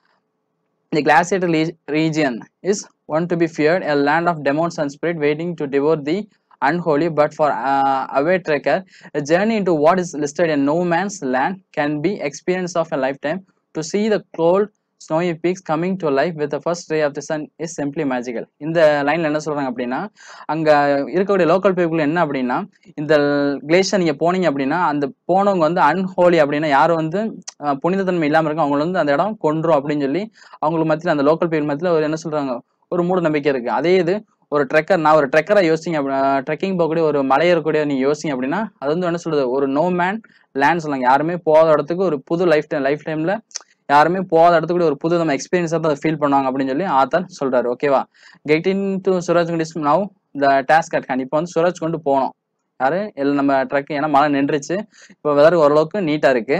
the glaciated le- region is one to be feared, a land of demons and spirit waiting to devour the unholy. But for uh, away trekker, a journey into what is listed in no man's land can be experience of a lifetime. To see the cold snowy peaks coming to life with the first ray of the sun is simply magical இந்த லைன்ல என்ன சொல்றாங்க அப்படின்னா அங்க இருக்கக்கூடிய local people என்ன அப்படின்னா இந்த கிளேஷியர் நீங்க போனீங்க அப்படின்னா அந்த போனவங்க வந்து அன்ஹோலி அப்படின்னா யாரும் வந்து அஹ், புனிதத்தன்மை இல்லாம இருக்கும் அவங்கள வந்து அந்த இடம் கொன்றும் அப்படின்னு சொல்லி அவங்களுக்கு மத்தியில் அந்த லோக்கல் பீப்புள் மத்தியில் ஒரு என்ன சொல்றாங்க ஒரு மூட நம்பிக்கை இருக்கு அதே இது ஒரு ட்ரெக்கர் நான் ஒரு ட்ரெக்கரை யோசிங்க ட்ரெக்கிங் போகக்கூடிய ஒரு மலை ஏறக்கூடிய நீங்க யோசிங்க அப்படின்னா அது வந்து என்ன சொல்றது ஒரு நோ மேன் லேண்ட் சொல்லாங்க யாருமே போகாத இடத்துக்கு ஒரு புது லைஃப் டைம் லைஃப் டைம்ல யாருமே போகாத இடத்துக்கு ஒரு புது நம்ம எக்ஸ்பீரியன்ஸாக தான் ஃபீல் பண்ணுவாங்க அப்படின்னு சொல்லி ஆத்தர் சொல்றாரு ஓகேவா getting to Suraj Kund is now the task at hand இப்போ வந்து சுரஜ் கொண்டு போனோம் யாரு எல்லாம் நம்ம ட்ரக் ஏன்னா மழை நின்றுச்சு இப்போ வெதர் ஓரளவுக்கு நீட்டா இருக்கு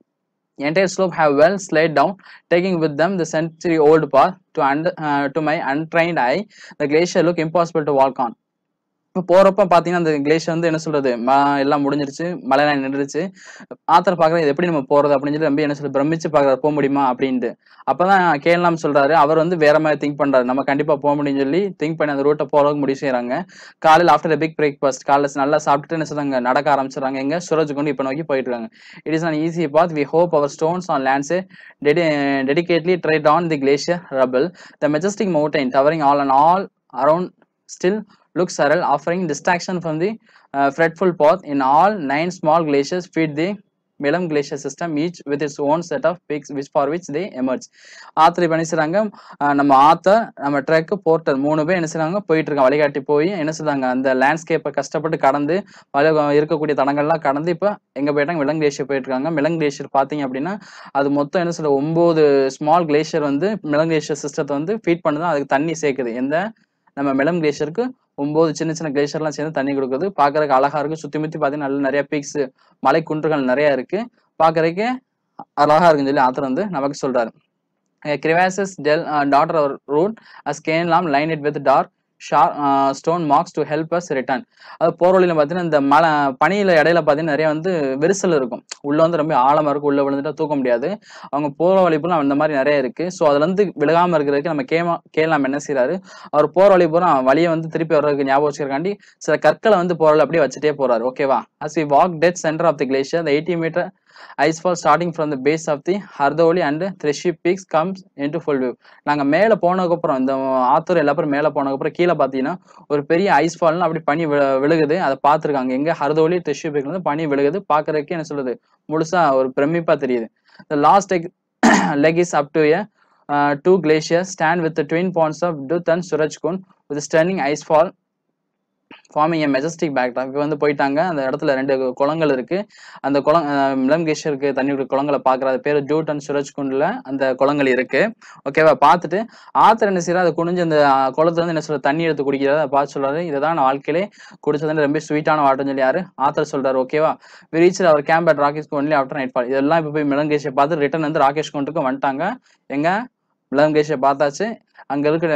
entire slope have well slid down, taking with them the century-old path to under, uh, to my untrained eye. The glacier look impossible to walk on. இப்போ போறப்ப பாத்தீங்கன்னா அந்த கிளேஷியர் வந்து என்ன சொல்றது ம எல்லாம் முடிஞ்சிருச்சு மழைலாம் நின்றுச்சு ஆத்தர் பாக்குறது இது எப்படி நம்ம போறது அப்படின்னு சொல்லி ரொம்ப என்ன சொல்லி பிரமிச்சு பாக்குறாரு போக முடியுமா அப்படின்ட்டு அப்பதான் கேள்லாம் சொல்றாரு அவர் வந்து வேற மாதிரி திங்க் பண்றாரு நம்ம கண்டிப்பா போக முடியும்னு சொல்லி திங்க் பண்ணி அந்த ரூட்டை போறதுக்கு முடிவு செய்யறாங்க காலையில் ஆஃப்டர் பிக் பிரேக்ஃபாஸ்ட் காலைல நல்லா சாப்பிட்டுட்டு என்ன சொல்றாங்க நடக்க ஆரம்பிச்சிடறாங்க எங்க சுரஜ் கொண்டு இப்போ நோக்கி போயிட்டு இருக்காங்க it is an easy path we hope our stones on lands dedi- dedicatedly tread on the glacier rubble the majestic mountain towering all and all around still looks surreal offering distraction from the uh, fretful path in all nine small glaciers feed the Milam glacier system each with its own set of peaks which for which they emerge author இப்போ என்ன செய்றாங்க அஹ் நம்ம author நம்ம trek Porter மூணு பேர் என்ன செய்றாங்க போயிட்டு இருக்காங்க வழிகாட்டி போய் என்ன செய்றாங்க அந்த லேண்ட்ஸ்கேப்பை கஷ்டப்பட்டு கடந்து மலை இருக்கக்கூடிய தடங்கள்லாம் கடந்து இப்போ எங்க போயிட்டாங்க மிலங் கிளேஷியர் போயிட்டு இருக்காங்க மிலங் கிளேஷியர் பாத்தீங்க அப்படின்னா அது மொத்தம் என்ன சொல்ற ஒன்பது ஸ்மால் கிளேஷியர் வந்து மிலங் கிளேஷியர் சிஸ்டத்தை வந்து ஃபீட் பண்ணுது அதுக்கு தண்ணி சேர்க்குது எந்த நம்ம மிலம் கிளேஷியருக்கு ஒன்பது சின்ன சின்ன கிளேஷியர்லாம் சேர்ந்து தண்ணி கொடுக்குது பார்க்கறதுக்கு அழகா இருக்கு சுத்தி முத்தி பார்த்தீங்கன்னா நல்ல நிறைய பீக்ஸ் மலை குன்றுகள் நிறைய இருக்கு பார்க்கறதுக்கு அழகா இருக்குன்னு சொல்லி ஆத்தர் வந்து நமக்கு சொல்றாரு crevasses tell dotted our route as Kenlam line it with dark ஷார் stone marks to help us return அது போற வழியில பார்த்தீங்கன்னா இந்த மலை பனியில இடையில பார்த்தீங்கன்னா நிறைய வந்து விரிசல் இருக்கும் உள்ள வந்து ரொம்ப ஆழமா இருக்கும் உள்ள விழுந்துட்டா தூக்க முடியாது அவங்க போற வழி பூரா அந்த மாதிரி நிறைய இருக்கு ஸோ அதுல இருந்து விழுகாம இருக்கிறதுக்கு நம்ம கேமா கேலாம் என்ன செய்யறாரு அவர் போற வழி பூரா வழியை வந்து திருப்பி வர்றதுக்கு ஞாபகம் வச்சுக்கிறக்காண்டி சில கற்களை வந்து போற வழி அப்படியே வச்சுட்டே போறாரு ஓகேவா as we walked centre of the glacier the 80 meter ice fall starting from the base of the Hardeol and Tirsuli peaks comes into full view நாங்க மேல போனதுக்கப்புறம் இந்த ஆத்தூர் எல்லா பேரும் மேல போனதுக்கப்புறம் கீழே பார்த்தீங்கன்னா ஒரு பெரிய ஐஸ் ஃபால்னு அப்படி பனி விழு- விழுகுது அதை பார்த்துருக்காங்க எங்க ஹர்தோலி த்ரிஷி பீக்ல இருந்து பனி விழுகுது பார்க்கறதுக்கு என்ன சொல்லுது முழுசா ஒரு பிரமிப்பா தெரியுது the last leg, leg is up to a uh, two glaciers stand with the twin ponds of Duth and Surajkund with a stunning ice fall forming a majestic backdrop இப்போ வந்து போயிட்டாங்க அந்த இடத்துல ரெண்டு குளங்கள் இருக்கு அந்த குளம் அஹ் மிலம் கேஷருக்கு தண்ணி விடுற குளங்களை பார்க்குற அது பேர் ஜூட் அண்ட் சுரஜ்குண்டில் அந்த குளங்கள் இருக்கு ஓகேவா பார்த்துட்டு ஆத்தர் என்ன செய்யறா அதை குனிஞ்சு அந்த அஹ், குளத்துல வந்து என்ன சொல்ற தண்ணி எடுத்து குடிக்கிறத அதை பார்த்து சொல்றாரு இதை தான் நான் வாழ்க்கையிலே குடிச்சதுன்னு ரொம்ப ஸ்வீட்டான வாட்டர்னு சொல்லி யாரு ஆத்தர் சொல்றாரு ஓகேவா reach our camp at Rakesh only after night fall இதெல்லாம் இப்போ போய் மிலங்கேஷை பார்த்து ரிட்டர்ன் வந்து ராகேஷ் கொண்டுக்கு வந்துட்டாங்க எங்க மிலங்கேஷை பார்த்தாச்சு அங்க இருக்கிற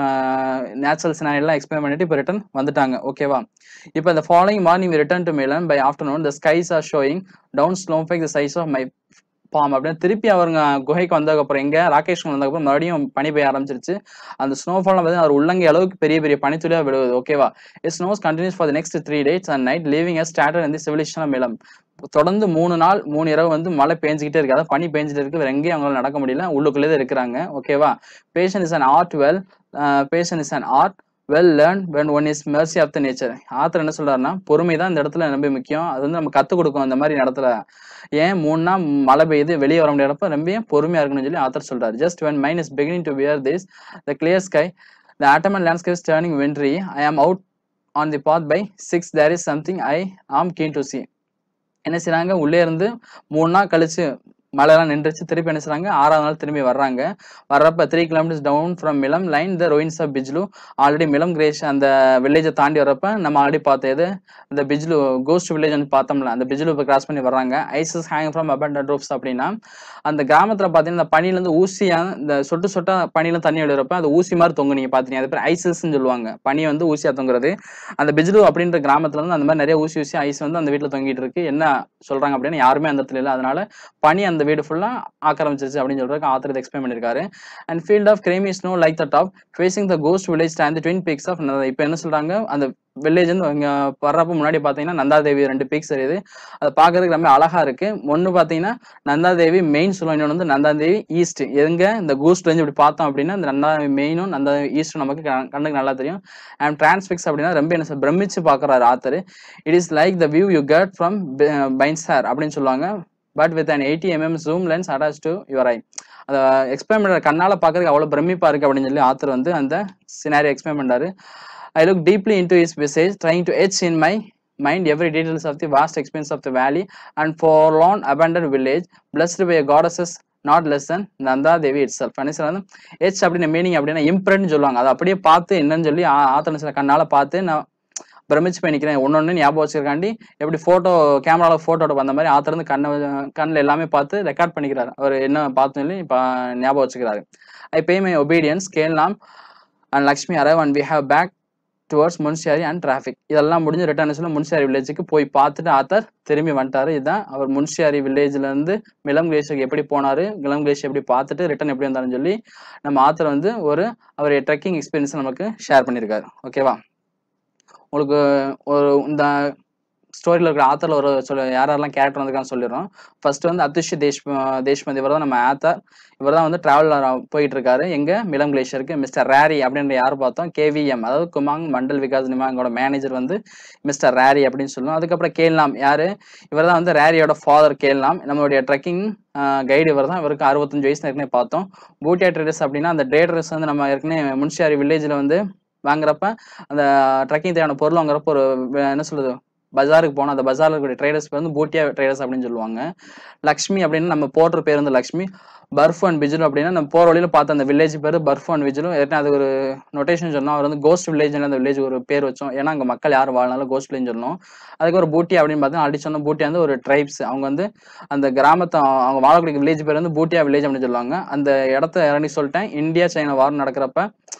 நேச்சுரல் சினாரி எல்லாம் எக்ஸ்பிளைன் பண்ணிட்டு இப்போ ரிட்டர்ன் வந்துட்டாங்க ஓகேவா இப்போ இந்த following morning return to Milam by afternoon the skies are showing down snowflakes the size of my palm அப்படின்னு திருப்பி அவங்க குகைக்கு வந்ததுக்கப்புறம் எங்க ராகேஷ் வந்ததுக்கப்புறம் மறுபடியும் பனி பெய்ய ஆரம்பிச்சிருச்சு அந்த ஸ்னோஃபால் பார்த்தீங்கன்னா அவர் உள்ளங்கை அளவுக்கு பெரிய பெரிய பனித்துளியா விழுவுது ஓகேவா it snows continues for the next three days and night living a starter இந்த சிவிலேஷன் மிலம் தொடர்ந்து மூணு நாள் மூணு இரவு வந்து மழை பெஞ்சிக்கிட்டே இருக்கு அதாவது பனி பெஞ்சிட்டு இருக்கு வேற எங்கேயும் அவங்களால நடக்க முடியல உள்ளுக்குள்ளே தான் இருக்கிறாங்க ஓகேவா patience is an art well patience is an art well learn when one is mercy of the nature author என்ன சொல்றாருன்னா பொறுமை தான் இந்த இடத்துல ரொம்ப முக்கியம் அது வந்து நம்ம கத்துக் கொடுக்கும் அந்த மாதிரி இடத்துல ஏன் மூணு நாள் மழை பெய்யுது வெளியே வர முடியாதப்ப ரொம்ப பொறுமையா இருக்கணும்னு சொல்லி ஆத்தர் சொல்றாரு just when mine is beginning to wear this the clear sky the autumn landscape is turning wintry i am out on the path by six there is something i am keen to see என்ன செய்றாங்க உள்ளே இருந்து மூணு நாள் கழிச்சு மழைலாம் நின்றுச்சு திருப்பி என்ன செய்றாங்க ஆறாவது நாள் திரும்பி வர்றாங்க வர்றப்ப three kilometres down from Milam line the ruins of பிஜ்லு ஆல்ரெடி மிலம் கிரேஷ் அந்த வில்லேஜை தாண்டி வர்றப்ப நம்ம ஆல்ரெடி பார்த்தது இந்த பிஜ்லு கோஸ்ட் வில்லேஜ் வந்து பார்த்தோம்ல அந்த பிஜ்லு இப்போ கிராஸ் பண்ணி வர்றாங்க ices hang from abandoned roofs அப்படின்னா அந்த கிராமத்துல பார்த்தீங்கன்னா இந்த பனியிலேருந்து ஊசியா இந்த சொட்டு சொட்டா பனியில தண்ணி விழுறப்ப அது ஊசி மாதிரி தொங்கு நீங்க பார்த்தீங்க அது பேர் ஐசஸ்ன்னு சொல்லுவாங்க பனி வந்து ஊசியா தொங்குறது அந்த பிஜ்லு அப்படின்ற கிராமத்துல இருந்து அந்த மாதிரி நிறைய ஊசி ஊசி ஐஸ் வந்து அந்த வீட்டில் தொங்கிட்டு இருக்கு என்ன சொல்றாங்க அப்படின்னா யாருமே அந்த இடத்துல இல்லை அதனால பனி அந்த அந்த வீடு ஃபுல்லா ஆக்கிரமிச்சிருச்சு அப்படின்னு சொல்றதுக்கு ஆத்தர் இதை எக்ஸ்பிளைன் பண்ணியிருக்காரு and field of creamy snow like the top facing the ghost village stand twin peaks of இப்போ என்ன சொல்றாங்க அந்த வில்லேஜ் வந்து இங்க வர்றப்ப முன்னாடி பாத்தீங்கன்னா நந்தாதேவி ரெண்டு பீக்ஸ் தெரியுது அதை பார்க்கறதுக்கு ரொம்ப அழகா இருக்கு ஒன்னு பாத்தீங்கன்னா நந்தாதேவி மெயின் சொல்லுவோம் இன்னொன்று வந்து நந்தாதேவி ஈஸ்ட் எங்க இந்த கூஸ்ட் ரேஞ்ச் இப்படி பார்த்தோம் அப்படின்னா இந்த நந்தாதேவி மெயினும் நந்தாதேவி ஈஸ்டும் நமக்கு கண்- கண்ணுக்கு நல்லா தெரியும் அண்ட் டிரான்ஸ்பிக்ஸ் அப்படின்னா ரொம்ப என்ன சொல்ல- பிரமிச்சு பார்க்குறாரு author it is like the view you get from Binsar அப்படின்னு சொல்லுவாங்க but with an eighty MM zoom lens attach to your eye அதை எக்ஸ்பிளைன் பண்ணுற கண்ணால் பார்க்கறதுக்கு அவ்வளோ பிரமிப்பா இருக்கு அப்படின்னு சொல்லி ஆத்தர் வந்து அந்த சினாரி எக்ஸ்பிளைன் பண்ணாரு I look deeply into is message trying to etch in my mind every details of the vast experience of the valley and forlorn abandoned village blessed by a goddesses not less than Nanda Devi itself வந்து etch அப்படின்னு meaning அப்படின்னா imprint சொல்லுவாங்க அதை அப்படியே பார்த்து என்னன்னு சொல்லி ஆத்தன சில கண்ணால பார்த்து நான் பிரமிச்சு போய் நிற்கிறேன் ஒன்னொன்னு ஞாபகம் வச்சிருக்காண்டி எப்படி ஃபோட்டோ கேமராவில் ஃபோட்டோ எடுப்ப அந்த மாதிரி ஆத்தர் வந்து கண்ணை கண்ணில் எல்லாமே பார்த்து ரெக்கார்ட் பண்ணிக்கிறாரு அவர் என்ன பார்த்து சொல்லி இப்போ ஞாபகம் வச்சுக்கிறாரு ஐ பே மை ஒபீடியன்ஸ் கேள்லாம் and Lakshmi Arav and we have back towards Munsiyari and traffic இதெல்லாம் முடிஞ்சு ரிட்டர்ன் சொல்ல முன்சியாரி வில்லேஜுக்கு போய் பார்த்துட்டு ஆத்தர் திரும்பி வந்துட்டாரு இதுதான் அவர் முன்சியாரி வில்லேஜ்ல இருந்து மிலம் கிளேஷருக்கு எப்படி போனாரு மிலம் கிளேஷ் எப்படி பார்த்துட்டு ரிட்டர்ன் எப்படி வந்தாருன்னு சொல்லி நம்ம ஆத்தர் வந்து ஒரு அவர் ட்ரெக்கிங் எக்ஸ்பீரியன்ஸ் நமக்கு ஷேர் பண்ணியிருக்காரு ஓகேவா உங்களுக்கு ஒரு இந்த ஸ்டோரியில் இருக்கிற ஆத்தரில் ஒரு சொல்ல யார் யாரெல்லாம் கேரக்டர் வந்திருக்கான்னு சொல்லிடுறோம் ஃபர்ஸ்ட் வந்து அத்துஷ் தேஷ் தேஷ்மதி இவர் தான் நம்ம ஆத்தர் இவர் தான் வந்து டிராவலர் போயிட்டு இருக்காரு எங்க மிலம் கிளேஷருக்கு மிஸ்டர் ரேரி அப்படின்ற யார் பார்த்தோம் கேவிஎம் அதாவது குமாங் மண்டல் விகாஸ் நிமாங்கோட மேனேஜர் வந்து மிஸ்டர் ரேரி அப்படின்னு சொல்லுவோம் அதுக்கப்புறம் கேள்லாம் யாரு இவர் தான் வந்து ரேரியோட ஃபாதர் கேள்லாம் நம்மளுடைய ட்ரெக்கிங் கைடு இவர் தான் இவருக்கு அறுபத்தஞ்சு வயசு ஏற்கனவே பார்த்தோம் பூட்டியா ட்ரேடர்ஸ் அப்படின்னா அந்த ட்ரேடர்ஸ் வந்து நம்ம ஏற்கனவே முன்சியாரி வில்லேஜில் வந்து வாங்குறப்ப அந்த ட்ரெக்கிங் தேவையான பொருள் வாங்குறப்ப ஒரு வே- என்ன சொல்றது பஜாருக்கு போனோம் அந்த பஜார்ல இருக்கக்கூடிய ட்ரேடர்ஸ் பேர் வந்து பூட்டியா ட்ரேடர்ஸ் அப்படின்னு சொல்லுவாங்க லக்ஷ்மி அப்படின்னு நம்ம போடுற பேர் வந்து லக்ஷ்மி பர்ஃப் அண்ட் விஜிலு அப்படின்னா நம்ம போற வழியில பார்த்த அந்த வில்லேஜ் பேர் பர்ஃப் அண்ட் விஜிலு ஏற்கனவே அது ஒரு நொட்டேஷன் சொன்னோம் அவர் வந்து கோஸ்ட் வில்லேஜ் அந்த வில்லேஜ் ஒரு பேர் வச்சோம் ஏன்னா அங்க மக்கள் யார் வாழ்னாலும் கோஸ்ட் வில்லேஜ் சொன்னோம் அதுக்கு ஒரு பூட்டி அப்படின்னு பார்த்தா அடி சொன்ன பூட்டி வந்து ஒரு ட்ரைப்ஸ் அவங்க வந்து அந்த கிராமத்தை அவங்க வாழக்கூடிய வில்லேஜ் பேர் வந்து பூட்டியா வில்லேஜ் அப்படின்னு சொல்லுவாங்க அந்த இடத்த இறங்கி சொல்லிட்டேன் இந்தியா சைனா வார் நடக்கிறப்ப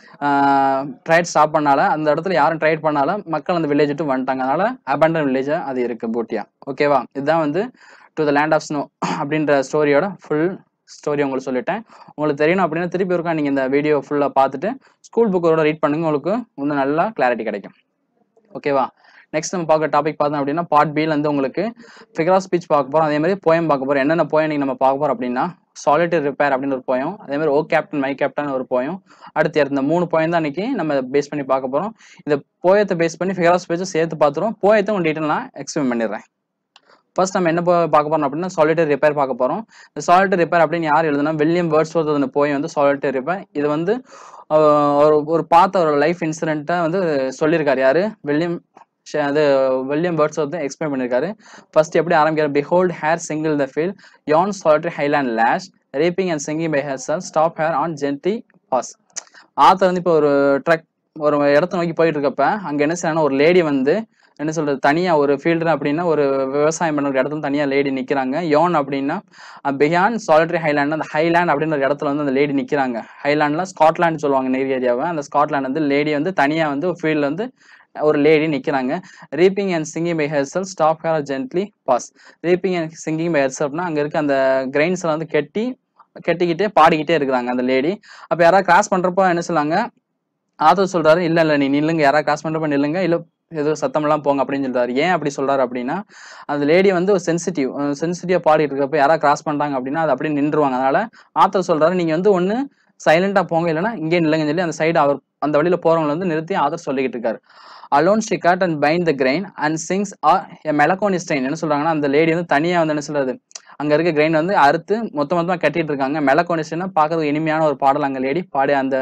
ட்ரைட் ஸ்டாப் பண்ணால அந்த இடத்துல யாரும் ட்ரைட் பண்ணால மக்கள் அந்த வில்லேஜ் விட்டு வந்துட்டாங்க அதனால அபண்டன் வில்லேஜா அது இருக்கு பூட்டியா ஓகேவா இதுதான் வந்து to the land of snow அப்படின்ற ஸ்டோரியோட ஃபுல் ஸ்டோரி உங்களுக்கு சொல்லிட்டேன் உங்களுக்கு தெரியணும் அப்படின்னா திருப்பி இருக்கா நீங்கள் இந்த வீடியோ ஃபுல்லாக பார்த்துட்டு ஸ்கூல் புக்கோட ரீட் பண்ணுங்க உங்களுக்கு இன்னும் நல்லா கிளாரிட்டி கிடைக்கும் ஓகேவா நெக்ஸ்ட் நம்ம பார்க்க டாபிக் பார்த்தோம் அப்படின்னா பார்ட் பில இருந்து உங்களுக்கு ஃபிகர் ஆஃப் ஸ்பீச் பார்க்க போறோம் அதே மாதிரி போயம் பார்க்க போறோம் என்னென்ன போயம் நீங்க நம்ம பார்க்க போறோம் அப்படின்னா சாலிட்டரி ரிப்பேர் அப்படின்னு ஒரு போயம் அதே மாதிரி ஓ கேப்டன் மை கேப்டன் ஒரு போயம் அடுத்து இந்த மூணு போயம் தான் இன்னைக்கு நம்ம பேஸ் பண்ணி பார்க்க போறோம் இந்த போயத்தை பேஸ் பண்ணி ஃபிகர் ஆஃப் ஸ்பீச்சும் சேர்த்து பார்த்துருவோம் போயத்தை உங்க டீட்டெயில் நான் எக்ஸ்பிளைன் பண்ணிடுறேன் ஃபர்ஸ்ட் நம்ம என்ன போ- பார்க்க போறோம் அப்படின்னா சாலிட்டரி ரிப்பேர் பார்க்க போறோம் இந்த சாலிட்டரி ரிப்பேர் அப்படின்னு யார் எழுதுனா வில்லியம் வேர்ட்ஸ் அந்த போயம் வந்து சாலிட்டரி ரிப்பேர் இது வந்து அஹ், ஒரு ஒரு பார்த்த ஒரு லைஃப் இன்சிடென்ட்டை வந்து சொல்லியிருக்காரு யாரு வில்லியம் ஷே- அது வில்லியம் வேர்ட்ஸ் வந்து எக்ஸ்பிளைன் பண்ணியிருக்காரு ஃபர்ஸ்ட் எப்படி ஆரம்பிக்கிற behold her single the field yon solitary Highland lass reaping and singing by herself stop here on gently pass author வந்து இப்போ ஒரு ட்ரக் ஒரு இடத்த நோக்கி போயிட்டு இருக்கப்ப அங்க என்ன செய்யறாங்கன்னா ஒரு லேடி வந்து என்ன சொல்றது தனியா ஒரு ஃபீல்டு அப்படின்னா ஒரு விவசாயம் பண்ணுற இடத்துல தனியா லேடி நிக்கிறாங்க யோன் அப்படின்னா பியான் சாலிட்டரி ஹைலாண்ட் அந்த ஹைலாண்ட் அப்படின்ற ஒரு இடத்துல வந்து அந்த லேடி நிக்கிறாங்க ஹைலாண்ட்ல ஸ்காட்லாண்ட் சொல்லுவாங்க நெறி ஏரியாவை அந்த ஸ்காட்லாண்ட் வந்து லேடி வந்து தனியா வந்து ஒரு ஃபீல்ட்ல வந்து ஒரு லேடி நிக்கிறாங்க reaping and singing by herself stop here gently pass reaping and singing by ஹெர்சல்னா அங்க இருக்க அந்த கிரெயின்ஸ்ல வந்து கெட்டி கெட்டிக்கிட்டே பாடிக்கிட்டே இருக்கிறாங்க அந்த லேடி அப்ப யாராவது கிராஸ் பண்றப்போ என்ன சொல்லுவாங்க ஆத்தர் சொல்றாரு இல்ல இல்ல நீ நில்லுங்க யாராவது கிராஸ் பண்றப்ப நில்லுங்க இல்ல ஏதோ சத்தமெல்லாம் போங்க அப்படின்னு சொல்றாரு ஏன் அப்படி சொல்றாரு அப்படின்னா அந்த லேடி வந்து ஒரு சென்சிட்டிவ் சென்சிட்டிவா பாடிட்டு இருக்கப்ப யாராவது கிராஸ் பண்றாங்க அப்படின்னா அது அப்படியே நின்றுவாங்க அதனால ஆத்தர் சொல்றாரு நீங்க வந்து ஒண்ணு சைலண்டா போங்க இல்லைன்னா இங்கே நில்லுங்கன்னு சொல்லி அந்த சைடு அவர் அந்த வழியில போறவங்களை வந்து நிறுத்தி ஆத்தர் சொல்லிக்கிட்டு இருக்காரு alone she cut and bind the grain and sings or a melancholy strain என்ன சொல்றாங்கன்னா அந்த லேடி வந்து தனியா வந்து என்ன சொல்றது அங்க இருக்க கிரெயின் வந்து அறுத்து மொத்த மொத்தமா கட்டிட்டு இருக்காங்க மெலகோனிஸ்டைன்னா பார்க்கறதுக்கு இனிமையான ஒரு பாடல் அங்க லேடி பாடி அந்த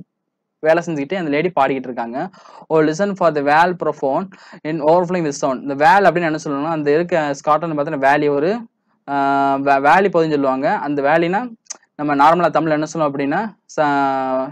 வேலை செஞ்சுக்கிட்டே அந்த லேடி பாடிக்கிட்டு இருக்காங்க O listen for the vale profound in overflowing with sound இந்த வேல் அப்படின்னு என்ன சொல்லணும்னா அந்த இருக்க ஸ்காட்லாந்து பார்த்தீங்கன்னா வேலி ஒரு வேலி பகுதின்னு சொல்லுவாங்க அந்த வேலினா நம்ம நார்மலா தமிழ்ல என்ன சொல்லுவோம் அப்படின்னா ச-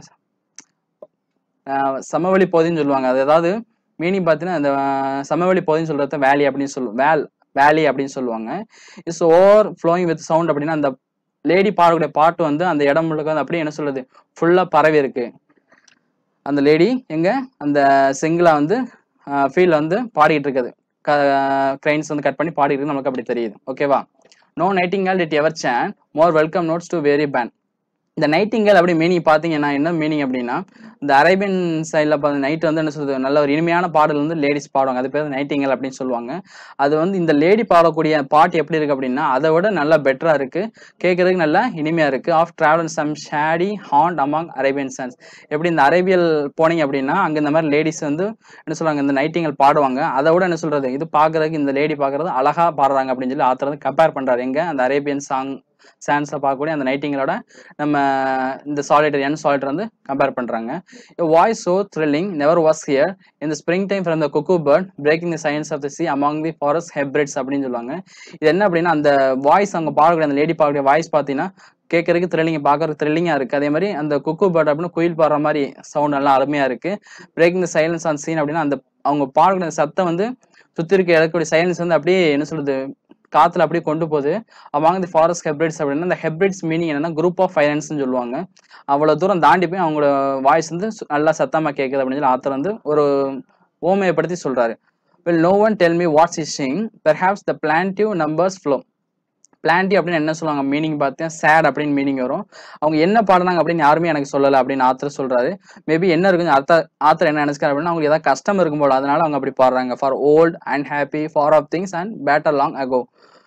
ஆஹ் சமவெளி பகுதின்னு சொல்லுவாங்க அது அதாவது மீனிங் பார்த்தீங்கன்னா அந்த ஆஹ் சமவெளி பகுதின்னு சொல்றத வேலி அப்படின்னு சொல்லுவோம் வேல் வேலி அப்படின்னு சொல்லுவாங்க it's overflowing with sound அப்படின்னா அந்த லேடி பாடக்கூடிய பாட்டு வந்து அந்த இடம் முழுக்க வந்து அப்படியே என்ன சொல்றது ஃபுல்லா பரவி இருக்கு அந்த லேடி எங்க அந்த சிங்கிளா வந்து ஃபீல்ட்ல வந்து பாடிட்டு இருக்குது கிரைன்ஸ் வந்து கட் பண்ணி பாடிட்டு இருக்கு நமக்கு அப்படி தெரியுது ஓகேவா no nightingale did ever chant more welcome notes to very band இந்த நைட்டிங்கல் அப்படி மீனிங் பார்த்தீங்கன்னா என்ன மீனிங் அப்படின்னா இந்த அரேபியன் சைடில் பார்த்து நைட் வந்து என்ன சொல்றது நல்ல ஒரு இனிமையான பாடல் வந்து லேடிஸ் பாடுவாங்க அது பேர் நைட்டிங்கல் அப்படின்னு சொல்லுவாங்க அது வந்து இந்த லேடி பாடக்கூடிய பாட்டு எப்படி இருக்கு அப்படின்னா அதை விட நல்லா பெட்டரா இருக்கு கேட்கறதுக்கு நல்லா இனிமையா இருக்கு of travel some shady haunt among Arabian sands எப்படி இந்த அரேபியல் போனீங்க அப்படின்னா அங்க இந்த மாதிரி லேடிஸ் வந்து என்ன சொல்றாங்க இந்த நைட்டிங்கல் பாடுவாங்க அதை விட என்ன சொல்றது இது பாக்குறதுக்கு இந்த லேடி பாக்குறது அழகா பாடுறாங்க அப்படின்னு சொல்லி ஆத்தர் வந்து கம்பேர் பண்றாரு எங்க அந்த அரேபியன் சாங் சான்ஸ்ல பார்க்கக்கூடிய அந்த நைட்டிங்களோட நம்ம இந்த சாலிட்டர் என் சாலிட்டர் வந்து கம்பேர் பண்றாங்க voice so thrilling never was here in the springtime from the cuckoo bird breaking the silence of the sea among the forest hybrids அப்படின்னு சொல்லுவாங்க இது என்ன அப்படின்னா அந்த வாய்ஸ் அவங்க பாடக்கூடிய அந்த லேடி பாடக்கூடிய வாய்ஸ் பார்த்தீங்கன்னா கேட்கறதுக்கு த்ரில்லிங் பார்க்கறதுக்கு த்ரில்லிங்காக இருக்கு அதே மாதிரி அந்த குக்கு பேர்ட் அப்படின்னு குயில் பாடுற மாதிரி சவுண்ட் நல்லா அருமையா இருக்கு breaking the silence on seas அப்படின்னா அந்த அவங்க பாடக்கூடிய அந்த சத்தம் வந்து சுத்தி இருக்க இடக்கூடிய சைலன்ஸ் வந்து அப்படியே என்ன சொல்றது காத்துல அப்படியே கொண்டு போகுது அவங்க தி ஃபாரஸ்ட் ஹெப்ரிட்ஸ் அப்படின்னா இந்த ஹெப்ரிட்ஸ் மீனிங் என்னன்னா குரூப் ஆஃப் ஃபைனான்ஸ்னு சொல்லுவாங்க அவ்வளவு தூரம் தாண்டி போய் அவங்களோட வாய்ஸ் வந்து சு- நல்லா சத்தமா கேட்குது அப்படின்னு சொல்லி ஆத்தர் வந்து ஒரு ஓமையப்படுத்தி சொல்றாரு will no one tell me what's he saying perhaps the plaintive numbers flow பிளான்டி அப்படின்னு என்ன சொல்லுவாங்க மீனிங் பார்த்தேன் சேட் அப்படின்னு மீனிங் வரும் அவங்க என்ன பாடுனாங்க அப்படின்னு யாருமே எனக்கு சொல்லலை அப்படின்னு ஆத்தர் சொல்றாரு மேபி என்ன இருக்குன்னு அர்த்த ஆத்தர் என்ன நினைச்சாரு அப்படின்னா அவங்களுக்கு ஏதாவது கஷ்டம் இருக்கும் போல அதனால அவங்க அப்படி பாடுறாங்க for old and happy far off things and batter long ago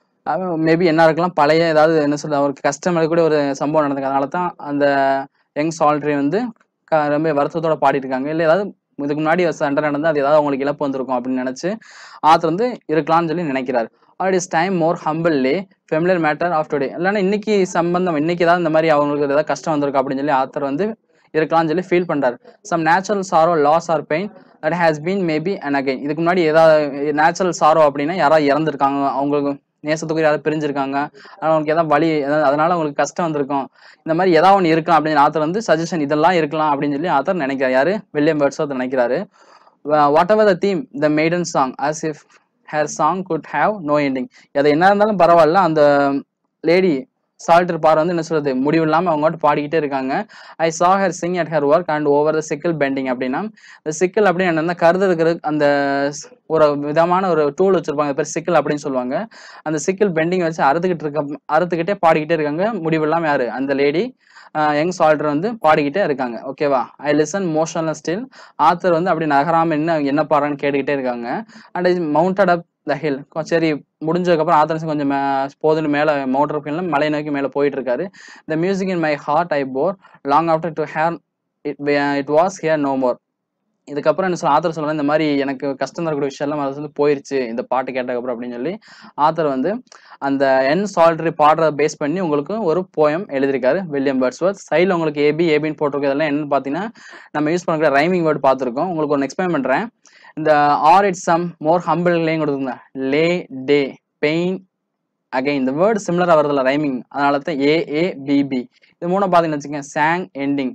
maybe என்ன இருக்கலாம் பழைய ஏதாவது என்ன சொல்றது அவருக்கு கஷ்டம் கூட ஒரு சம்பவம் நடந்திருக்கு அதனால தான் அந்த யங் சால்ட்ரி வந்து க- ரொம்ப வருத்தத்தோட பாடிட்டு இருக்காங்க இல்லை ஏதாவது இதுக்கு முன்னாடி சண்டை நடந்து அது ஏதாவது அவங்களுக்கு இழப்பு வந்திருக்கும் அப்படின்னு நினைச்சு ஆத்தர் வந்து இருக்கலாம்னு சொல்லி நினைக்கிறாரு or is time more humble lay familiar matter of today இல்லைன்னா இன்னைக்கு சம்பந்தம் இன்னைக்கு ஏதாவது இந்த மாதிரி அவங்களுக்கு ஏதாவது கஷ்டம் வந்திருக்கு அப்படின்னு சொல்லி ஆத்தர் வந்து இருக்கலாம்னு சொல்லி ஃபீல் பண்றாரு some natural sorrow loss or pain that has been maybe and again இதுக்கு முன்னாடி ஏதாவது நேச்சுரல் சாரோ அப்படின்னா யாராவது இறந்துருக்காங்க அவங்களுக்கு நேசத்துக்கு யாராவது பிரிஞ்சிருக்காங்க அதனால அவங்களுக்கு ஏதாவது வலி ஏதாவது அதனால அவங்களுக்கு கஷ்டம் வந்திருக்கும் இந்த மாதிரி ஏதாவது ஒன்று இருக்கலாம் அப்படின்னு ஆத்தர் வந்து சஜஷன் இதெல்லாம் இருக்கலாம் அப்படின்னு சொல்லி ஆத்தர் நினைக்கிறார் யாரு வில்லியம் பேர்ட்ஸோ அதை நினைக்கிறாரு whatever the theme the maiden sang as if her song could have no ending அது என்ன இருந்தாலும் பரவாயில்ல அந்த லேடி சால்டர் பார் வந்து என்ன சொல்றது முடிவு இல்லாம அவங்க மட்டும் பாடிக்கிட்டே இருக்காங்க ஐ saw her sing at her work and over the sickle bending அப்படின்னா இந்த சிக்கல் அப்படின்னு என்னன்னா கருது இருக்கிற அந்த ஸ்- ஒரு விதமான ஒரு டூல் வச்சிருப்பாங்க அது பேர் சிக்கல் அப்படின்னு சொல்லுவாங்க அந்த சிக்கல் பெண்டிங் வச்சு அறுத்துக்கிட்டு இருக்க அறுத்துக்கிட்டே பாடிக்கிட்டே இருக்காங்க முடிவு இல்லாம யாரு அந்த லேடி யங் சால்டர் வந்து பாடிக்கிட்டே இருக்காங்க ஓகேவா I listen motionless still author வந்து அப்படி நகராம என்ன என்ன பாடுறான்னு கேட்டுக்கிட்டே இருக்காங்க and is mounted up the hill சரி முடிஞ்சதுக்கப்புறம் ஆத்தர் கொஞ்சம் மே- போதுன்னு மேலே மவுண்டர் ஹில்ல மலை நோக்கி மேலே போயிட்டு இருக்காரு the music in my heart I bore long after to her it it was hear no more இதுக்கப்புறம் என்ன சொல்ல ஆத்தர் சொல்லுவாங்க இந்த மாதிரி எனக்கு கஷ்டம் தரக்கூடிய விஷயம் எல்லாம் அது வந்து போயிருச்சு இந்த பாட்டு கேட்டதுக்கப்புறம் அப்படின்னு சொல்லி ஆத்தர் வந்து அந்த என் சால்ட்ரி பாடுறத பேஸ் பண்ணி உங்களுக்கு ஒரு போயம் எழுதியிருக்காரு வில்லியம் பேர்ட்ஸ்வர்த் சைடில் உங்களுக்கு ஏபி ஏபின்னு போட்டிருக்கு இதெல்லாம் என்னன்னு பார்த்தீங்கன்னா நம்ம யூஸ் பண்ணக்கூடிய ரைமிங் வேர்டு பார்த்துருக்கோம் உங்களுக்கு ஒன்று எக்ஸ்பிளைன் பண்ணுறேன் இந்த or it some more humble லேயும் கொடுத்துருங்க லே டே பெயின் அகைன் இந்த வேர்டு சிமிலராக வருதுல்ல ரைமிங் அதனால தான் ஏ ஏ பிபி இது மூணு பார்த்தீங்கன்னு வச்சுக்கோங்க song ending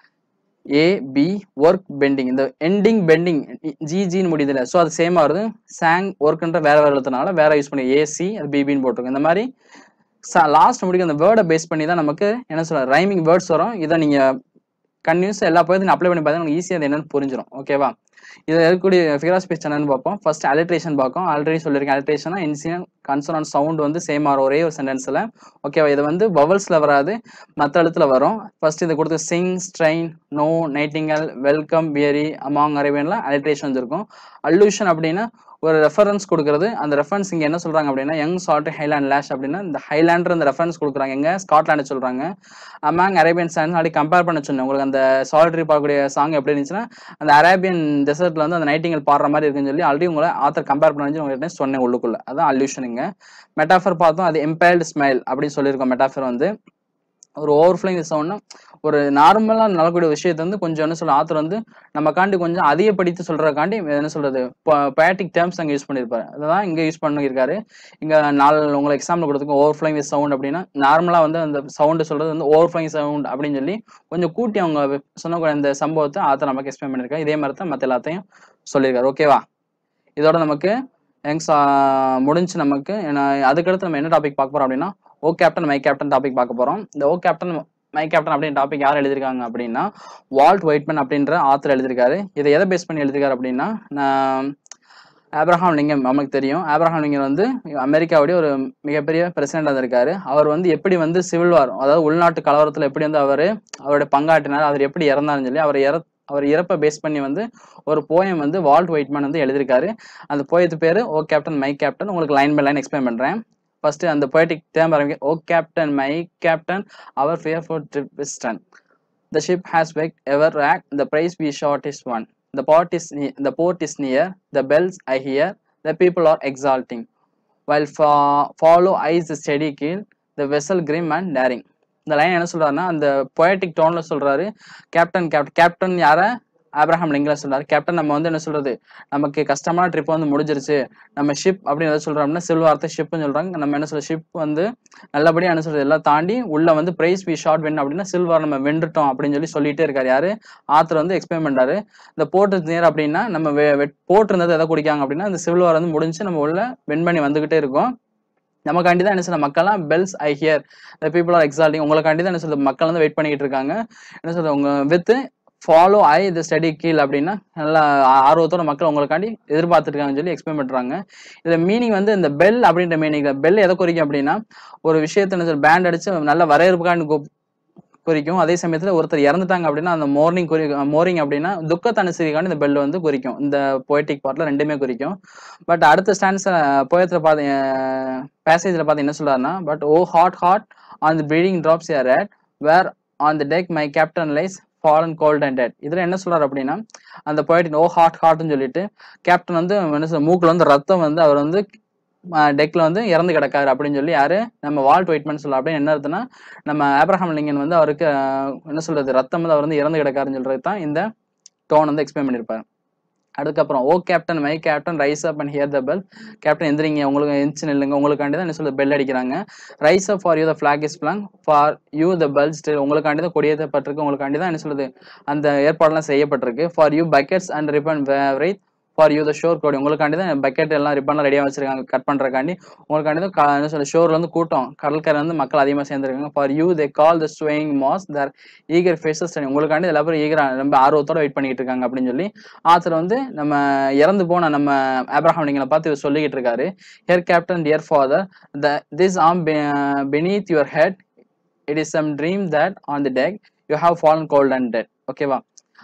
A B work bending இந்த எண்டிங் பெண்டிங் ஜிஜின்னு முடியுதுல ஸோ அது சேமாக வருது சாங் ஒர்க்ன்ற வேற வேற எழுத்துனால வேற யூஸ் பண்ணி ஏசி அது பிபின்னு போட்டிருக்கோம் இந்த மாதிரி லாஸ்ட் முடிக்க அந்த வேர்டை பேஸ் பண்ணி தான் நமக்கு என்ன சொல்ற ரைமிங் வேர்ட்ஸ் வரும் இதை நீங்க கன்யூஸ் எல்லா போயத்தையும் அப்ளை பண்ணி பார்த்தா உங்களுக்கு ஈஸியாக அது என்னன்னு புரிஞ்சிடும் ஓகேவா இது இருக்கக்கூடிய ஃபிகர் ஆஃப் ஸ்பீச் என்னன்னு பார்ப்போம் ஃபர்ஸ்ட் அலிட்ரேஷன் பார்ப்போம் ஆல்ரெடி சொல்லியிருக்கேன் அலிட்ரேஷனா இன்சியன் கன்சர்ன் சவுண்ட் வந்து சேம் ஆகிற ஒரே ஒரு சென்டென்ஸில் ஓகேவா இது வந்து வவல்ஸில் வராது மற்ற எழுத்துல வரும் ஃபர்ஸ்ட் இது கொடுத்து sing strain no nightingale welcome weary among அரேபியன்ல அலிட்ரேஷன்ஸ் இருக்கும் அல்லூஷன் அப்படின்னா ஒரு ரெஃபரன்ஸ் கொடுக்குறது அந்த ரெஃபரன்ஸ் இங்க என்ன சொல்றாங்க அப்படின்னா யங் சால்ட் ஹைலாண்ட் லேஷ் அப்படின்னா இந்த ஹைலாண்டர் அந்த ரெஃபரன்ஸ் கொடுக்குறாங்க எங்க ஸ்காட்லாண்டு சொல்றாங்க அமாங் அரேபியன் சாங்ஸ் அப்படி கம்பேர் பண்ண சொன்னேன் உங்களுக்கு அந்த சால்ட்ரி பாடக்கூடிய சாங் எப்படி இருந்துச்சுன்னா அந்த அரேபியன் டெசர்ட்ல வந்து அந்த நைட்டிங்கல் பாடுற மாதிரி இருக்குன்னு சொல்லி ஆல்ரெடி உங்களை ஆத்தர் கம்பேர் பண்ணி உங்கள்கிட்ட சொன்னேன் உள்ளுக்குள்ள அதான் அல்யூஷனுங்க மெட்டாஃபர் பார்த்தோம் அது எம்பைல்டு ஸ்மைல் அப்படின்னு சொல்லியிருக்கோம் மெட்டாஃபர் வந்து ஒரு ஓவர்ஃப்ளோயிங் சவுண்ட்னா ஒரு நார்மலாக நடக்கக்கூடிய விஷயத்தை வந்து கொஞ்சம் என்ன சொல்ல ஆத்தர் வந்து நமக்காண்டி கொஞ்சம் அதிகப்படுத்தி சொல்றதுக்காண்டி என்ன சொல்றது பேட்டிக் டேர்ம்ஸ் அங்கே யூஸ் பண்ணியிருப்பாரு அதுதான் இங்கே யூஸ் பண்ணியிருக்காரு இங்கே நாலு உங்களுக்கு எக்ஸாம்பிள் கொடுத்துருக்கோம் ஓவர்ஃப்ளோயிங் வித் சவுண்ட் அப்படின்னா நார்மலாக வந்து அந்த சவுண்டு சொல்றது வந்து ஓவர்ஃப்ளோயிங் சவுண்ட் அப்படின்னு சொல்லி கொஞ்சம் கூட்டி அவங்க சொன்னக்கூடிய அந்த சம்பவத்தை ஆத்தர் நமக்கு எக்ஸ்பிளைன் பண்ணியிருக்காரு இதே மாதிரி தான் மற்ற எல்லாத்தையும் சொல்லியிருக்காரு ஓகேவா இதோட நமக்கு யங்ஸ் முடிஞ்சு நமக்கு நான் அதுக்கடுத்து நம்ம என்ன டாபிக் பார்க்க போறோம் அப்படின்னா O captain my captain topic பார்க்க போறோம் இந்த ஓ கேப்டன் மை கேப்டன் அப்படின்னு டாபிக் யார் எழுதியிருக்காங்க அப்படின்னா வால்ட் ஒயிட்மேன் அப்படின்ற ஆத்தர் எழுதியிருக்காரு இதை எதை பேஸ் பண்ணி எழுதியிருக்காரு அப்படின்னா நான் ஆப்ரஹாம் லிங்கம் நமக்கு தெரியும் ஆப்ரஹாம் லிங்கன் வந்து அமெரிக்காவுடைய ஒரு மிகப்பெரிய பிரசிடண்டாக இருக்காரு அவர் வந்து எப்படி வந்து சிவில் வார் அதாவது உள்நாட்டு கலவரத்தில் எப்படி வந்து அவர் அவருடைய பங்காற்றினார் அவர் எப்படி இறந்தாருன்னு சொல்லி அவர் இற அவர் இறப்பை பேஸ் பண்ணி வந்து ஒரு போயம் வந்து வால்ட் ஒயிட்மேன் வந்து எழுதியிருக்காரு அந்த போயத்து பேர் ஓ கேப்டன் மை கேப்டன் உங்களுக்கு லைன் பை லைன் எக்ஸ்பிளைன் பண்ணுறேன் ஃபர்ஸ்ட் அந்த போயட்டிக் தேம்ப ஆரம்பிக்க O captain my captain our fearful trip is done the ship has wake ever rack the prize we sought is won the port is the port is near the bells I hear the people are exulting while fa- follow eyes steady keel the vessel grim and daring இந்த லைன் என்ன சொல்றாருன்னா அந்த poetic டோன்ல சொல்றாரு captain captain captain யார Abraham லிங்க்ல சொல்றாரு கேப்டன் நம்ம வந்து என்ன சொல்றது நமக்கு கஷ்டமான ட்ரிப் வந்து முடிஞ்சிருச்சு நம்ம ஷிப் அப்படின்னு எதாவது சொல்றோம்னா சில் வார்த்தை ஷிப்னு சொல்றாங்க நம்ம என்ன சொல்ற ஷிப் வந்து நல்லபடியா என்ன சொல்றது எல்லாம் தாண்டி உள்ள வந்து பிரைஸ் வி ஷார்ட் வென் அப்படின்னா சில்வர் நம்ம வென்றுட்டோம் அப்படின்னு சொல்லி சொல்லிட்டே இருக்காரு யாரு ஆத்தர் வந்து எக்ஸ்பிளைன் பண்றாரு இந்த போர்ட் நேர் அப்படின்னா நம்ம போர்ட் இருந்தது எதை குடிக்காங்க அப்படின்னா இந்த சிவில் வார் வந்து முடிஞ்சு நம்ம உள்ள வின் பண்ணி வந்துகிட்டே இருக்கோம் நமக்காண்டி தான் என்ன சொல்ல மக்கள்லாம் bells I hear the people are exulting உங்களுக்காண்டி தான் என்ன சொல்றது மக்கள் வந்து வெயிட் பண்ணிக்கிட்டு இருக்காங்க என்ன சொல்றது உங்க with follow eye the steady keel அப்படின்னா நல்லா ஆ- ஆர்வத்தோட மக்கள் உங்களுக்காண்டி எதிர்பார்த்துட்டு இருக்காங்கன்னு சொல்லி எக்ஸ்பிளைன் பண்றாங்க இதுல மீனிங் வந்து இந்த பெல் அப்படின்ற மீனிங் பெல் எதை குறிக்கும் அப்படின்னா ஒரு விஷயத்தை என்ன சொல்ற பேண்ட் அடிச்சு நல்ல வரவேற்புக்காண்டி கூப்- குறிக்கும் அதே சமயத்துல ஒருத்தர் இறந்துட்டாங்க அப்படின்னா அந்த மார்னிங் குறி மோரிங் அப்படின்னா துக்கத்தை அனுசரிக்காண்டி இந்த பெல் வந்து குறிக்கும் இந்த பொயட்டிக் பார்ட்ல ரெண்டுமே குறிக்கும் பட் அடுத்த ஸ்டாண்ட்ஸ் போயத்துல பார்த்து பேசேஜ்ல பார்த்து என்ன சொல்றாருன்னா but O heart heart on the bleeding drops of red where on the deck my captain lies fallen cold and dead இதுல என்ன சொல்றாரு அப்படின்னா அந்த போயிட்டு ஓ ஹாட் ஹாட்னு சொல்லிட்டு கேப்டன் வந்து என்ன சொல்ற மூக்குல வந்து ரத்தம் வந்து அவர் வந்து டெக்ல வந்து இறந்து கிடக்காரு அப்படின்னு சொல்லி யாரு நம்ம வால்ட் வெயிட்மெண்ட் சொல்ல அப்படின்னு என்ன அர்த்தம்னா நம்ம ஆப்ரஹாம் லிங்கன் வந்து அவருக்கு அஹ், என்ன சொல்றது ரத்தம் வந்து அவர் வந்து இறந்து கிடக்காருன்னு சொல்றது தான் இந்த டோன் வந்து எக்ஸ்பிளைன் பண்ணியிருப்பாரு அதுக்கப்புறம் O captain my captain rise up and hear the bell captain எந்திரிங்க உங்களுக்கு எந்திரிச்சு நில்லுங்க உங்களுக்காண்டி தான் என்ன சொல்றது பெல் அடிக்கிறாங்க rise up for you the flag is flung for you the bell still உங்களுக்காண்டி தான் கொடியேற்றப்பட்டிருக்கு உங்களுக்காண்டி தான் என்ன சொல்றது அந்த ஏற்பாடுலாம் செய்யப்பட்டிருக்கு for you bouquets and ribbon beverage for you the shore கோடி உங்களுக்காண்டி தான் பக்கெட் எல்லாம் ரிப்பன்லாம் ரெடியாக வச்சிருக்காங்க கட் பண்றதுக்காண்டி உங்களுக்காண்டி தான் க- என்ன சொல்ல ஷோர்ல வந்து கூட்டம் கடற்கரை வந்து மக்கள் அதிகமாக சேர்ந்துருக்காங்க for you they call the swaying mass their eager faces உங்களுக்காண்டி எல்லா பேரும் ஈகரா ரொம்ப ஆர்வத்தோட வெயிட் பண்ணிட்டு இருக்காங்க அப்படின்னு சொல்லி ஆத்தர் வந்து நம்ம இறந்து போன நம்ம ஆப்ரஹாம் லிங்கனை பார்த்து இவர் சொல்லிக்கிட்டு இருக்காரு here captain dear father the this arm beneath your head it is some dream that on the deck you have fallen cold and dead ஓகேவா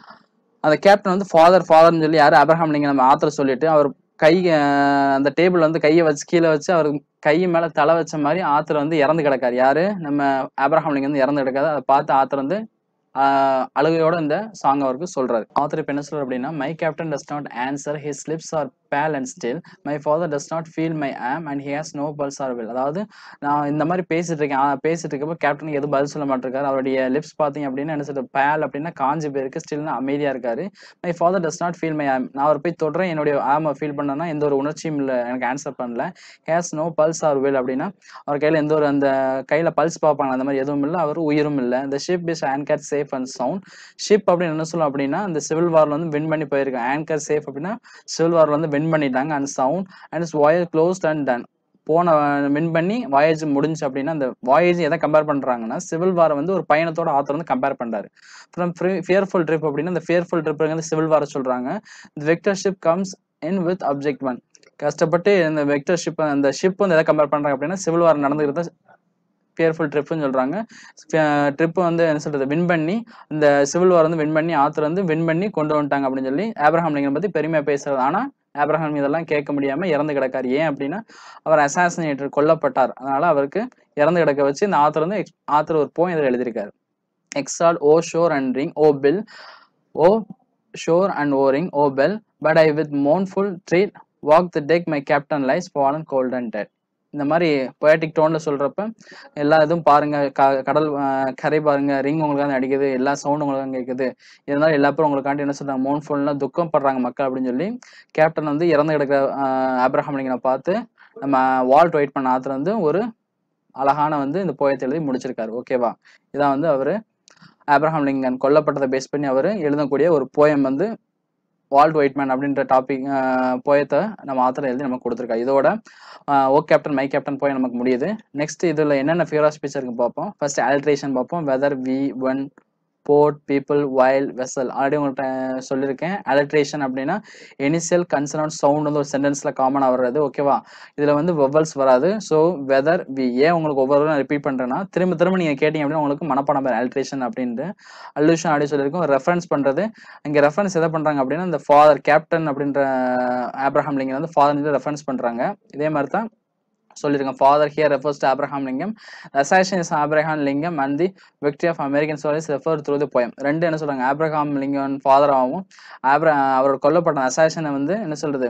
அந்த கேப்டன் வந்து ஃபாதர் ஃபாதர்னு சொல்லி யாரு ஆப்ரஹாம் லிங்கன் நம்ம ஆத்தர் சொல்லிட்டு அவர் கை அஹ், அந்த டேபிள் வந்து கையை வச்சு கீழே வச்சு அவர் கை மேல தலை வச்ச மாதிரி ஆத்தர் வந்து இறந்து கிடக்காரு யாரு நம்ம ஆப்ரஹாம் லிங்கன் வந்து இறந்து கிடக்காரு அதை பார்த்து ஆத்தர் வந்து ஆஹ், அழுகையோட இந்த சாங் அவருக்கு சொல்றாரு ஆத்தர் இப்ப என்ன சொல்றாரு அப்படின்னா my captain does not answer his slips are pale and still my father does not feel my arm and he has no pulse or will அதாவது நான் இந்த மாதிரி பேசிட்டு இருக்கேன் ஆ, பேசிட்டு இருக்கப்போ கேப்டனுக்கு எதுவும் பதில் சொல்ல மாட்டிருக்காரு அவருடைய லிப்ஸ் பார்த்தீங்க அப்படின்னா என்ன சொல்றது பேல் அப்படின்னா காஞ்சி போயிருக்கு ஸ்டில் அமைதியா இருக்காரு my father does not feel my arm நான் அவர் போய் தொடுறேன் என்னுடைய ஆமை ஃபீல் பண்ணனா எந்த ஒரு உணர்ச்சியும் இல்லை எனக்கு ஆன்சர் பண்ணல has no pulse or will அப்படின்னா அவர் கையில எந்த ஒரு அந்த கையில பல்ஸ் பார்ப்பாங்க அந்த மாதிரி எதுவும் இல்லை அவர் உயிரும் இல்லை இந்த ship is anchor safe and sound ship அப்படின்னு என்ன சொல்லும் அப்படின்னா அந்த சிவில் வார்ல வந்து வின் பண்ணி போயிருக்காங்க ஆன்கர் சேஃப் அப்படின்னா சிவில் வார்ல வந்து வின் பண்ணிட்டாங்க and sound and is voyage close and done போன வின் பண்ணி வாயேஜ் முடிஞ்சு அப்படின்னா அந்த வாயேஜ் எதை கம்பேர் பண்றாங்கன்னா சிவில் வாரை வந்து ஒரு பயணத்தோட ஆத்தர் வந்து கம்பேர் பண்றாரு ஃப்ரம் ஃபியர்ஃபுல் ட்ரிப் அப்படின்னா இந்த ஃபியர்ஃபுல் ட்ரிப்ங்கிறது சிவில் வார சொல்றாங்க இந்த victor ship comes in with object won கஷ்டப்பட்டு இந்த வெக்டர் ஷிப் அந்த ஷிப் வந்து எதை கம்பேர் பண்றாங்க அப்படின்னா சிவில் வார் நடந்துக்கிறது ஃபியர்ஃபுல் ட்ரிப்னு சொல்றாங்க ட்ரிப் வந்து என்ன சொல்றது வின் பண்ணி இந்த சிவில் வார் வந்து வின் பண்ணி ஆத்தர் வந்து வின் பண்ணி கொண்டு வந்துட்டாங்க அப்படின்னு சொல்லி ஆப்ரஹாம் லிங்கன் பத்தி பெருமையா பேசுறது ஆனா ஆப்ரஹாம் இதெல்லாம் கேட்க முடியாம இறந்து கிடக்காரு ஏன் அப்படின்னா அவர் அசாசினேட்டர் கொல்லப்பட்டார் அதனால அவருக்கு இறந்து கிடக்க வச்சு இந்த ஆத்தர் வந்து ஆத்தர் ஒரு போய் இதில் எழுதியிருக்காரு exult O shore and ring O bell O shore and O ring O bell but I with mournful tread walk the deck my captain lies fallen cold and dead இந்த மாதிரி poetic டோன்ல சொல்றப்ப எல்லா இதுவும் பாருங்க க- கடல் அஹ், கரை பாருங்க ரிங் உங்களுக்கு அடிக்குது எல்லா சவுண்ட் உங்களுக்கு கேட்குது இருந்தாலும் எல்லா பேரும் உங்களுக்காண்டி என்ன சொல்றாங்க மோன்ஃபுல்னா துக்கம் படுறாங்க மக்கள் அப்படின்னு சொல்லி கேப்டன் வந்து இறந்து கிடக்கிற அஹ், ஆப்ரஹாம் லிங்கனை பார்த்து நம்ம வால்ட் வெயிட் பண்ண ஆத்துல வந்து ஒரு அழகான வந்து இந்த போயத்தை எழுதி முடிச்சிருக்காரு ஓகேவா இதான் வந்து அவரு ஆப்ரஹாம் லிங்கன் கொல்லப்பட்டதை பேஸ் பண்ணி அவர் எழுதக்கூடிய ஒரு போயம் வந்து வால்ட் ஒயிட்மேன் அப்படின்ற டாபிக் போயத்தை நம்ம ஆத்தர் எழுதி நமக்கு கொடுத்துருக்காரு இதோட ஓ கேப்டன் மை கேப்டன் போய் நமக்கு முடியுது நெக்ஸ்ட் இதுல என்னென்ன ஃபியூரா ஸ்பீச் இருக்கு பார்ப்போம் ஃபர்ஸ்ட் ஆல்ட்ரேஷன் பார்ப்போம் weather we won port people while vessel already உங்கள்கிட்ட சொல்லியிருக்கேன் அலட்ரேஷன் அப்படின்னா இனிஷியல் கன்சர்ன் சவுண்ட் வந்து ஒரு சென்டென்ஸில் காமனாக வர்றது ஓகேவா இதில் வந்து வெவல்ஸ் வராது ஸோ வெதர் வி ஏன் உங்களுக்கு ஒவ்வொரு ரிப்பீட் பண்ணுறேன்னா திரும்ப திரும்ப நீங்கள் கேட்டீங்க அப்படின்னா உங்களுக்கு மனப்பாடம் அல்ட்ரேஷன் அப்படின்ட்டு அல்லூஷன் அப்படி சொல்லியிருக்கோம் ரெஃபரன்ஸ் பண்ணுறது இங்கே ரெஃபரன்ஸ் எதை பண்ணுறாங்க அப்படின்னா இந்த ஃபாதர் கேப்டன் அப்படின்ற ஆப்ரஹாம் லிங்கம் வந்து ஃபாதர் ரெஃபரன்ஸ் பண்ணுறாங்க இதே மாதிரி தான் சொல்லியிருக்கேன் father here refers to Abraham Lincoln assassination is Abraham Lincoln and the victory of American soldiers refer through the poem ரெண்டு என்ன சொல்றாங்க ஆப்ரஹாம் லிங்கம் ஃபாதராகவும் ஆப்ர அவர் கொல்லப்பட்ட அசாஷனை வந்து என்ன சொல்றது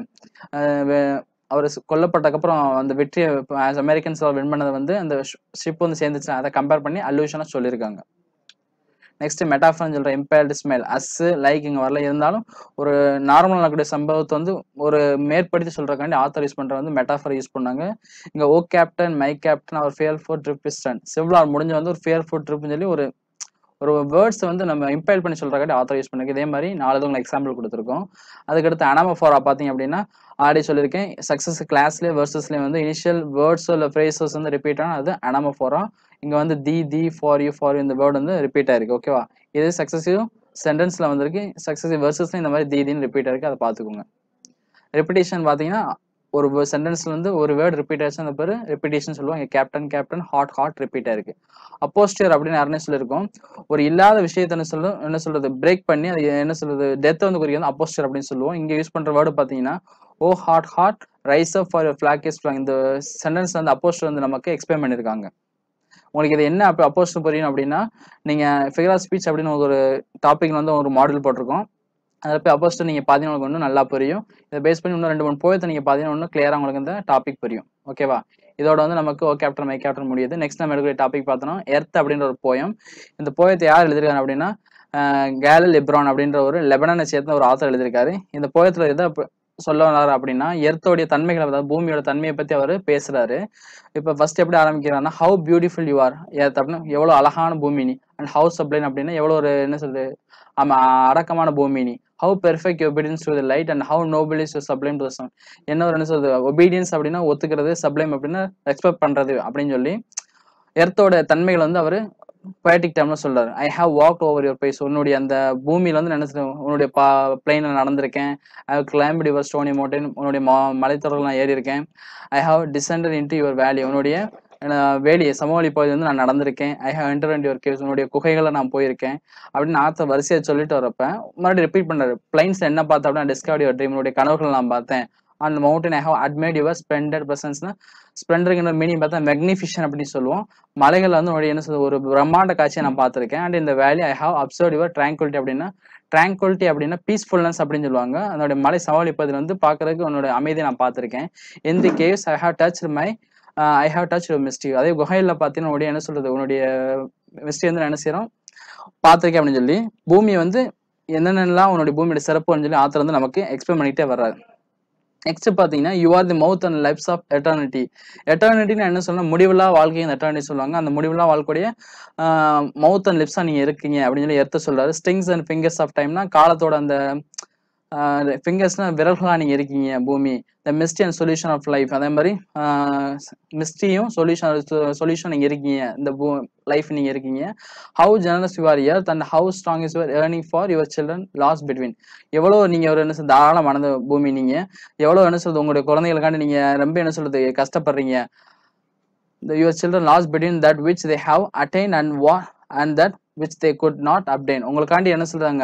அவர் கொல்லப்பட்டக்கப்புறம் அந்த வெற்றியை அமெரிக்கன்ஸ் வின் பண்ணதை வந்து அந்த ஷிப் வந்து சேர்ந்துச்சு அதை கம்பேர் பண்ணி அல்யூஷனாக சொல்லியிருக்காங்க நெக்ஸ்ட் மெட்டாஃபர்னு சொல்ற இம்பேர்டு ஸ்மெல் அஸ் லைக் இங்கே வரல இருந்தாலும் ஒரு நார்மல் நடக்கக்கூடிய சம்பவத்தை வந்து ஒரு மேற்படுத்தி சொல்றதுக்காண்டி ஆத்தர் யூஸ் பண்ற வந்து மெட்டாஃபர் யூஸ் பண்ணாங்க இங்க O captain my captain our fearful trip பிஸ்டன் சிவ்லார் முடிஞ்ச வந்து ஒரு ஃபியர் ஃபுட் ட்ரிப்னு சொல்லி ஒரு ஒரு வேர்ட்ஸ் வந்து நம்ம இம்பைல் பண்ணி சொல்றக்காண்டி ஆத்தர் யூஸ் பண்ணிருக்கு இதே மாதிரி நாலு உங்களுக்கு எக்ஸாம்பிள் கொடுத்துருக்கோம் அதுக்கடுத்து அனாமஃபோரா பார்த்தீங்க அப்படின்னா ஆல்ரெடி சொல்லியிருக்கேன் சக்ஸஸ் கிளாஸ்லேயே வேர்சஸ்லேயே வந்து இனிஷியல் வேர்ட்ஸ் இல்லை ஃப்ரேசஸ் வந்து ரிப்பீட் ஆனால் அது அனாமஃபோரா இங்கே வந்து the the for you for you இந்த வேர்டு வந்து ரிப்பீட் ஆயிருக்கு ஓகேவா இது சக்ஸஸிவ் சென்டென்ஸில் வந்திருக்கு சக்ஸஸிவ் வேர்சஸ்ல இந்த மாதிரி தி தின்னு ரிப்பீட் ஆயிருக்கு அதை பார்த்துக்கோங்க ரிப்பிட்டேஷன் பார்த்தீங்கன்னா ஒரு சென்டென்ஸ்ல வந்து ஒரு வேர்டு ரிப்பீட் ஆச்சு அந்த பேர் ரிப்பீட்டேஷன் சொல்லுவாங்க captain captain heart heart repeat ஆயிருக்கு அப்போஸ்டியர் அப்படின்னு யாருன்னு சொல்லியிருக்கோம் ஒரு இல்லாத விஷயத்த என்ன சொல்லும் என்ன சொல்றது பிரேக் பண்ணி அது என்ன சொல்றது டெத் வந்து குறிக்கிறது அப்போஸ்டியர் அப்படின்னு சொல்லுவோம் இங்க யூஸ் பண்ற வேர்டு பார்த்தீங்கன்னா O heart heart rise up for flag is இந்த சென்டென்ஸ் வந்து அப்போஸ்டர் வந்து நமக்கு எக்ஸ்பிளைன் பண்ணியிருக்காங்க உங்களுக்கு இது என்ன அப்போ அப்போஸ்டர் புரியணும் அப்படின்னா நீங்க ஃபிகர் ஆஃப் ஸ்பீச் அப்படின்னு ஒரு டாபிக் வந்து ஒரு மாடல் போட்டிருக்கோம் அதில் போய் அப்போஸ்டர் நீங்கள் பார்த்தீங்கன்னா உங்களுக்கு இன்னும் நல்லா புரியும் இதை பேஸ் பண்ணி இன்னும் ரெண்டு மூணு போயத்தை நீங்கள் பார்த்தீங்கன்னா இன்னும் கிளியராக உங்களுக்கு இந்த டாபிக் புரியும் ஓகேவா இதோட வந்து நமக்கு ஓ கேப்டன் மை கேப்டன் முடியுது நெக்ஸ்ட் நம்ம எடுக்கிற டாபிக் பார்த்தோம்னா எர்த் அப்படின்ற ஒரு போயம் இந்த போயத்தை யார் எழுதிருக்காரு அப்படின்னா கேலல் லெப்ரான் அப்படின்ற ஒரு லெபனனை சேர்ந்த ஒரு ஆத்தர் எழுதியிருக்காரு இந்த போயத்தில் எதை சொல்ல வர்றாரு அப்படின்னா எர்த்தோடைய தன்மைகளை அதாவது பூமியோட தன்மையை பத்தி அவர் பேசுறாரு இப்ப ஃபர்ஸ்ட் எப்படி ஆரம்பிக்கிறாருன்னா how beautiful you are earth அப்படின்னா எவ்வளவு அழகான பூமி நீ அண்ட் ஹவு சப்ளைன் அப்படின்னா எவ்வளவு ஒரு என்ன சொல்றது ஆமா அடக்கமான பூமி நீ how perfect obedience to the light and how noble is sublime to sound என்ன ஒரு என்ன சொல்றது ஒபீடியன்ஸ் அப்படின்னா ஒத்துக்கிறது சப்ளைம் அப்படின்னா ரெஸ்பெக்ட் பண்றது அப்படின்னு சொல்லி எர்த்தோட தன்மைகள் வந்து அவர் பொயட்டிக் டைம்ல சொல்றாரு I have walk over your place உன்னுடைய அந்த பூமியில வந்து நினைச்சு உன்னுடைய பா பிளைன்ல நடந்திருக்கேன் I have climbed your stony mountain உன்னுடைய மலைத்தொடர்கள் நான் ஏறி இருக்கேன் I have descended into your valley உன்னுடைய வேலியை சமவெளி பகுதி வந்து நான் நடந்திருக்கேன் I have enter and your caves உன்னுடைய குகைகளை நான் போயிருக்கேன் அப்படின்னு ஆத்த வரிசையை சொல்லிட்டு வரப்ப மறுபடியும் ரிப்பீட் பண்றாரு பிளைன்ஸ் என்ன பார்த்தேன் அப்படின்னா டிஸ்கவர் யுவர் ட்ரீம் உன்னுடைய கனவுகளை நான் பார்த்தேன் அந்த mountain I have admired your splendid பிரசன்ஸ்னா ஸ்ப்ளெண்டருங்கிற மீனிங் பார்த்தா மெக்னிஃபிஷன் அப்படின்னு சொல்லுவோம் மலைகள் வந்து உடைய என்ன சொல்றது ஒரு பிரம்மாண்ட காட்சியை நான் பார்த்துருக்கேன் அண்ட் இந்த valley I have observed your tranquility அப்படின்னா ட்ராங்குலிட்டி அப்படின்னா பீஸ்ஃபுல்னஸ் அப்படின்னு சொல்லுவாங்க அதனுடைய மலை சமாளிப்பதில் வந்து பார்க்கறதுக்கு உன்னோட அமைதியை நான் பார்த்துருக்கேன் இந்த caves I have touch my I have touch misty அதே குகையில் பார்த்தீங்கன்னா உன்னுடைய என்ன சொல்றது உன்னுடைய மிஸ்டி வந்து நான் என்ன செய்யறோம் பார்த்துருக்கேன் அப்படின்னு சொல்லி பூமியை வந்து என்னென்னலாம் உன்னுடைய பூமியோட சிறப்புன்னு சொல்லி ஆத்தர் வந்து நமக்கு எக்ஸ்பிளைன் பண்ணிட்டே வர்றாரு நெக்ஸ்ட் பாத்தீங்கன்னா you are the mouth and lips of eternity எட்டர்னிட்டின்னு என்ன சொல்லணும் முடிவில்லா வாழ்க்கை அந்த எட்டர்னிட்டி சொல்லுவாங்க அந்த முடிவில்லா வாழ்க்கைய மவுத் அண்ட் லிப்ஸா நீங்க இருக்கீங்க அப்படின்னு சொல்லி எடுத்து சொல்றாரு ஸ்டிங்ஸ் அண்ட் ஃபிங்கர்ஸ் ஆஃப் டைம்னா காலத்தோட அந்த ஃபிங்கர்ஸ்னா விரல்களா நீங்க இருக்கீங்க பூமி the misty and solution of life அதே மாதிரி மிஸ்டியும் சொல்யூஷன் சொல்யூஷன் நீங்க இருக்கீங்க இந்த பூ லைஃப் நீங்க இருக்கீங்க how generous your earth and how strong is your yearning for your children lost between எவ்வளோ நீங்க ஒரு என்ன சொல்றது தாராளமானது பூமி நீங்க எவ்வளோ என்ன சொல்றது உங்களுடைய குழந்தைகளுக்காண்டி நீங்க ரொம்ப என்ன சொல்றது கஷ்டப்படுறீங்க your children lost between that which they have attained and வா and that which they could not obtain உங்களுக்காண்டி என்ன சொல்றாங்க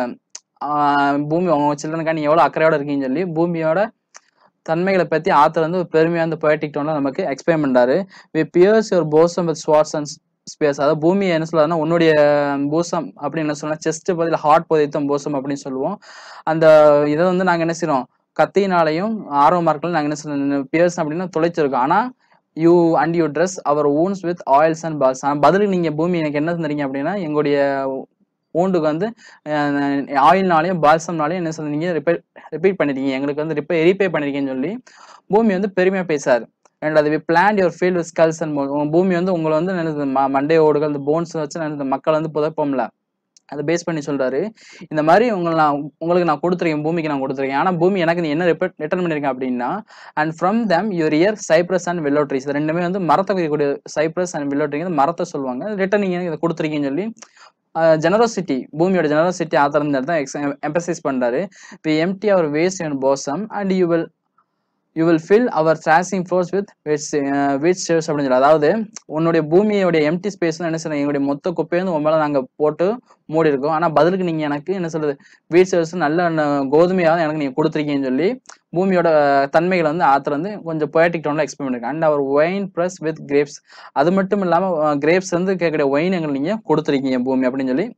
பூமி உங்க சில்ட்ரனுக்காண்டி எவ்வளோ அக்கறையோட இருக்கீங்கன்னு சொல்லி பூமியோட தன்மைகளை பத்தி ஆத்தர் வந்து பெருமையா வந்து பொயட்டிக் டோன்ல நமக்கு எக்ஸ்பிளைன் பண்றாரு we pierce your bosom with swords and spears அதாவது பூமி என்ன சொல்றாருன்னா உன்னுடைய பூசம் அப்படின்னு என்ன சொல்லலாம் செஸ்ட் பதில் ஹார்ட் பதித்தம் பூசம் அப்படின்னு சொல்லுவோம் அந்த இதை வந்து நாங்க என்ன செய்யறோம் கத்தினாலையும் ஆர்வமா இருக்கலாம் நாங்க என்ன சொல்றோம் பியர்ஸ் அப்படின்னா துளைச்சிருக்கோம் ஆனா you and you dress our wounds with oils and balms ஆனால் பதிலுக்கு நீங்க பூமி எனக்கு என்ன தந்தீங்க அப்படின்னா எங்களுடைய ஊண்டுக்கு வந்து ஆயில்னாலையும் பால்சம்னாலையும் என்ன சொல்றீங்க ரிப்பேர் ரிப்பீட் பண்ணிருக்கீங்க எங்களுக்கு வந்து ரிப்பே ரீபே பண்ணிருக்கீங்கன்னு சொல்லி பூமி வந்து பெருமையா பேசாரு அண்ட் அது plough your field with skulls and உங்க பூமி வந்து உங்களை வந்து என்னது மண்டே ஓடுகள் இந்த போன்ஸ் வச்சு என்னது மக்கள் வந்து புதைப்போம்ல அதை பேஸ் பண்ணி சொல்றாரு இந்த மாதிரி உங்களை நான் உங்களுக்கு நான் கொடுத்துருக்கேன் பூமிக்கு நான் கொடுத்துருக்கேன் ஆனா பூமி எனக்கு நீ என்ன ரிட்டர்ன் பண்ணிருக்கேன் அப்படின்னா and from them your rear cypress and willow trees ரெண்டுமே வந்து மரத்தை குறிக்கக்கூடிய சைப்ரஸ் அண்ட் வில்லோ ட்ரீ மரத்தை சொல்லுவாங்க ரிட்டர்ன் நீங்க இதை கொடுத்துருக்கீங்கன்னு சொல்லி ஜெனரோசிட்டி பூமியோட ஜெனரோசிட்டி ஆத்தர் இந்த இடத்த எக்ஸ் எம்பசைஸ் பண்ணுறாரு இப்போ empty our waste and bosom and you will you will fill our threshing floors with wheats wheat ஷேர்ஸ் அப்படின்னு சொல்லி அதாவது உன்னுடைய பூமியோடைய எம்டி ஸ்பேஸ் என்ன சொல்றேன் எங்களுடைய மொத்த குப்பையை வந்து உன் மேலே நாங்கள் போட்டு மூடி இருக்கோம் ஆனால் பதிலுக்கு நீங்கள் எனக்கு என்ன சொல்றது வீட் ஷேர்ஸ் நல்ல ந- கோதுமையாக எனக்கு நீங்கள் கொடுத்துருக்கீங்கன்னு சொல்லி பூமியோட தன்மைகளை வந்து ஆத்தர் வந்து கொஞ்சம் பொயட்டிக் டோனில் எக்ஸ்பிளைன் பண்ணிருக்காங்க and our wine press with grapes அது மட்டும் இல்லாமல் கிரேப்ஸ் வந்து கேட்கக்கூடிய ஒயின் எங்களுக்கு நீங்கள் கொடுத்துருக்கீங்க பூமி அப்படின்னு சொல்லி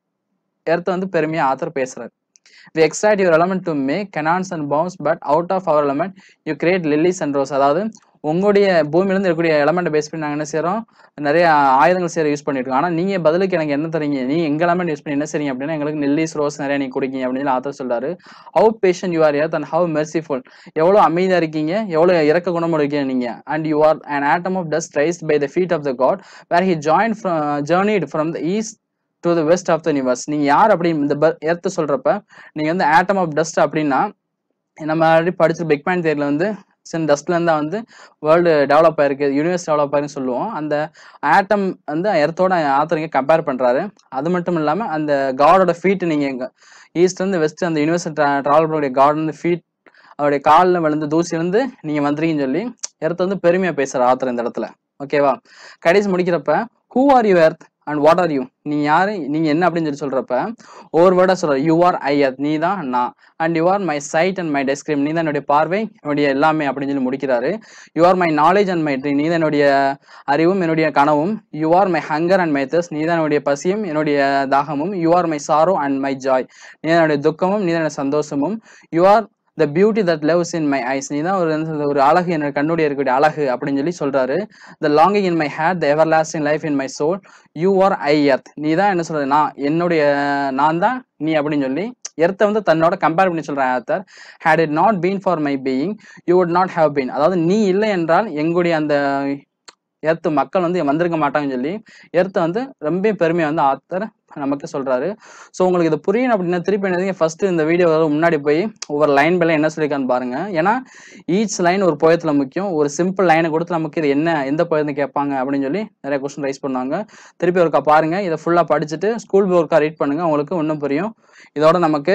எர்த்த வந்து பெருமையாக ஆத்தர் பேசுறாரு we extract your element to make canons and bombs but out of our element you create lilies and roses அதாவது உங்களுடைய பூமியிலேருந்து இருக்கக்கூடிய எலமெண்ட் பேஸ் பண்ணி நாங்கள் என்ன செய்கிறோம் நிறைய ஆயுதங்கள் செய்ய யூஸ் பண்ணிட்டு இருக்கோம் ஆனால் நீங்கள் பதிலுக்கு எனக்கு என்ன தரீங்க நீ எங்க எலமெண்ட் யூஸ் பண்ணி என்ன செய்றீங்க அப்படின்னா எங்களுக்கு நெல்லிஸ் ரோஸ் நிறைய நீங்க கொடுக்கீங்க அப்படின்னு சொல்லி ஆத்தர் சொல்றாரு how patient you are earth and how merciful எவ்வளோ அமைதியாக இருக்கீங்க எவ்வளோ இறக்க குணமும் இருக்கீங்க நீங்கள் and you are an atom of dust raised by the feet of the god where he joined from journeyed from the east to the west of the universe நீங்க யார் அப்படி இந்த எர்த்து சொல்றப்ப நீங்க வந்து ஆட்டம் ஆஃப் டஸ்ட் அப்படின்னா நம்ம already படிச்ச பிக் பேன் தேரியில் வந்து சின்ன டஸ்ட்ல இருந்தா வந்து வேர்ல்டு டெவலப் ஆயிருக்கு யூனிவர்ஸ் டெவலப் ஆயிருக்குன்னு சொல்லுவோம் அந்த ஆட்டம் வந்து எர்த்தோட ஆத்தரிங்க கம்பேர் பண்றாரு அது மட்டும் இல்லாம அந்த காடோட ஃபீட் நீங்க ஈஸ்ட்ல இருந்து வெஸ்ட் அந்த யூனிவர்ஸ் டிராவல் பண்ணக்கூடிய காட் வந்து ஃபீட் அவருடைய காலில் விழுந்து தூசிலிருந்து நீங்க வந்துறீங்கன்னு சொல்லி எர்த் வந்து பெருமையா பேசுற ஆத்தர் இந்த இடத்துல ஓகேவா கடைசி முடிக்கிறப்ப who are you earth and what are you நீ யாரு நீங்க என்ன அப்படின்னு சொல்லி சொல்றப்ப ஒவ்வொரு வேர்டா சொல்ற யூ ஆர் ஐ எர்த் நீ தான் நான் and you are my sight and my discernment நீ தான் என்னுடைய பார்வை என்னுடைய எல்லாமே அப்படின்னு சொல்லி முடிக்கிறாரு you are my knowledge and my dream நீ தான் என்னுடைய அறிவும் என்னுடைய கனவும் you are my hunger and my thirst நீ தான் என்னுடைய பசியும் என்னுடைய தாகமும் you are my sorrow and my joy நீ தான் என்னுடைய துக்கமும் நீ தான் என்னுடைய சந்தோஷமும் you are the beauty that lives in my ice நீ தான் ஒரு என்ன சொல்றது, ஒரு அழகு என்னோட கண்ணுடைய இருக்கக்கூடிய அழகு அப்படின்னு சொல்லி சொல்றாரு the longing in my heart the everlasting life in my soul you are I earth நீ தான் என்ன சொல்றது நான் என்னுடைய நான் தான் நீ அப்படின்னு சொல்லி எர்த்தை வந்து தன்னோட கம்பேர் பண்ணி சொல்றேன் author had it not been for my being you would not have been அதாவது நீ இல்லை என்றால் எங்களுடைய அந்த எர்த்து மக்கள் வந்து வந்திருக்க மாட்டாங்கன்னு சொல்லி எர்த்தை வந்து ரொம்ப பெருமையை வந்து ஆத்தர் நமக்கு சொல்றாரு ஸோ உங்களுக்கு இது புரியணும் அப்படின்னா திருப்பி என்ன ஃபர்ஸ்ட் இந்த வீடியோ முன்னாடி போய் ஒவ்வொரு லைன் பைல என்ன சொல்லியிருக்கான்னு பாருங்க ஏன்னா ஈச் லைன் ஒரு போயத்துல முக்கியம் ஒரு சிம்பிள் லைனை கொடுத்து நமக்கு இது என்ன எந்த போயத்தை கேட்பாங்க அப்படின்னு சொல்லி நிறைய கொஸ்டின் ரைஸ் பண்ணுவாங்க திருப்பி ஒருக்கா பாருங்க இதை ஃபுல்லா படிச்சுட்டு ஸ்கூல் ஒர்க்கா ரீட் பண்ணுங்க உங்களுக்கு இன்னும் புரியும் இதோட நமக்கு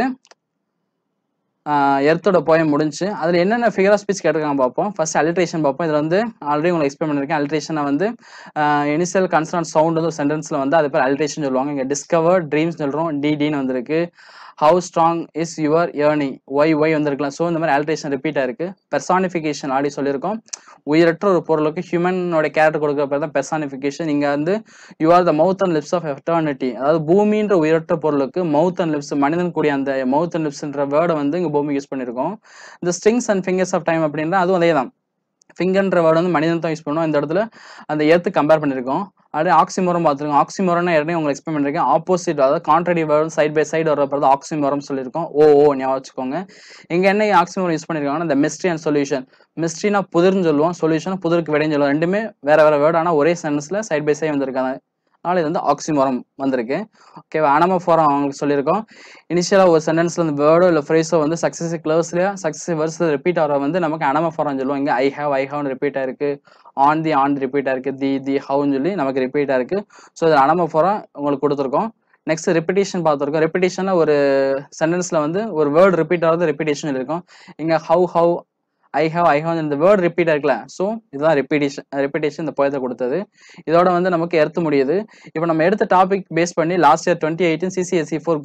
எர்த்தோட போயம் முடிஞ்சு அதில் என்னென்ன ஃபிகர் ஆஃப் ஸ்பீச் கேட்டிருக்காங்க பார்ப்போம் ஃபர்ஸ்ட் அலிட்ரேஷன் பார்ப்போம் இதில் வந்து ஆல்ரெடி உங்களுக்கு எக்ஸ்பிளைன் பண்ணியிருக்கேன் அலிட்ரேஷனை வந்து இனிஷியல் கன்சர்ன் சவுண்ட் வந்து ஒரு சென்டென்ஸில் வந்து அது பேர் அலிட்ரேஷன் சொல்லுவாங்க இங்கே டிஸ்கவர் ட்ரீம்ஸ் சொல்கிறோம் டிடின்னு வந்திருக்கு how strong is your yearning Y Y வந்திருக்கலாம் ஸோ இந்த மாதிரி அல்ட்ரேஷன் ரிப்பீட் ஆயிருக்கு பெர்சானிஃபிகேஷன் ஆடி சொல்லியிருக்கோம் உயிரற்ற ஒரு பொருளுக்கு ஹியூமனோட கேரக்டர் கொடுக்குற பேர் தான் பெர்சானிஃபிகேஷன் இங்கே வந்து you are the mouth and lips of eternity அதாவது பூமின்ற உயிரற்ற பொருளுக்கு மவுத் அண்ட் லிப்ஸ் மனிதன் கூடிய அந்த மவுத் அண்ட் லிப்ஸ்ன்ற வேர்டை வந்து இங்கே பூமி யூஸ் பண்ணியிருக்கோம் இந்த strings and fingers of time அப்படின்னா அதுவும் அதே தான் ஃபிங்கர்ன்ற வேர்டு வந்து மனிதன் தான் யூஸ் பண்ணுவோம் இந்த இடத்துல அந்த ஏத்து கம்பேர் பண்ணியிருக்கோம் அப்படியே ஆக்சிமோரம் பார்த்துருக்கோம் ஆக்சிமோரம்னா ஏற்கனவே உங்களுக்கு எக்ஸ்பிளைன் பண்ணிருக்கேன் ஆப்போசிட் அதாவது contradictory word side by side வரப்போ தான் ஆக்சிமோரம் சொல்லியிருக்கோம் ஓ ஓ ஞாபகம் வச்சுக்கோங்க இங்கே என்ன ஆக்சிமோரம் யூஸ் பண்ணியிருக்காங்கன்னா இந்த மிஸ்ட்ரி அண்ட் சொல்யூஷன் மிஸ்ட்ரினா புதிர்னு சொல்லுவோம் சொல்யூஷன் புதிருக்கு விடைன்னு சொல்லுவோம் ரெண்டுமே வேற வேற வேர்டு ஆனால் ஒரே சென்டென்ஸ்ல சைட் பை சைடு வந்திருக்காங்க அதனால இது வந்து ஆக்சிமோரம் வந்திருக்கு ஓகேவா அனமோஃபோரம் அவங்களுக்கு சொல்லியிருக்கோம் இனிஷியலாக ஒரு சென்டென்ஸ்ல இந்த வேர்டோ இல்லை ஃப்ரேஸோ வந்து சக்ஸஸிவ் கிளர்ஸ்லயா சக்ஸஸிவ் வேர்ஸ் ரிப்பீட் ஆகிற வந்து நமக்கு அனமோஃபோரம் சொல்லுவோம் இங்கே ஐ ஹேவ் ஐ ஹாவ்னு ரிப்பீட் ஆயிருக்கு ஆன் தி ஆன் ரிப்பீட் ஆயிருக்கு தி தி ஹவுன்னு சொல்லி நமக்கு ரிப்பீட் ஆயிருக்கு ஸோ இது அனமோஃபோரம் உங்களுக்கு கொடுத்துருக்கோம் நெக்ஸ்ட் ரெப்பிடேஷன் பார்த்துருக்கோம் ரெப்பிடேஷனில் ஒரு சென்டென்ஸில் வந்து ஒரு வேர்டு ரிப்பீட் ஆகிறது ரெப்பிடேஷன் இருக்கும் இங்கே how how I have I have இந்த வேர்ட் ரிப்பீட் இருக்குல்ல ஸோ இதுதான் ரெப்பிடேஷன் ரெப்பிடேஷன் இந்த போயத்தை கொடுத்தது இதோட வந்து நமக்கு எடுத்து முடியுது இப்போ நம்ம எடுத்த டாபிக் பேஸ் பண்ணி last year twenty eighteen CCSE four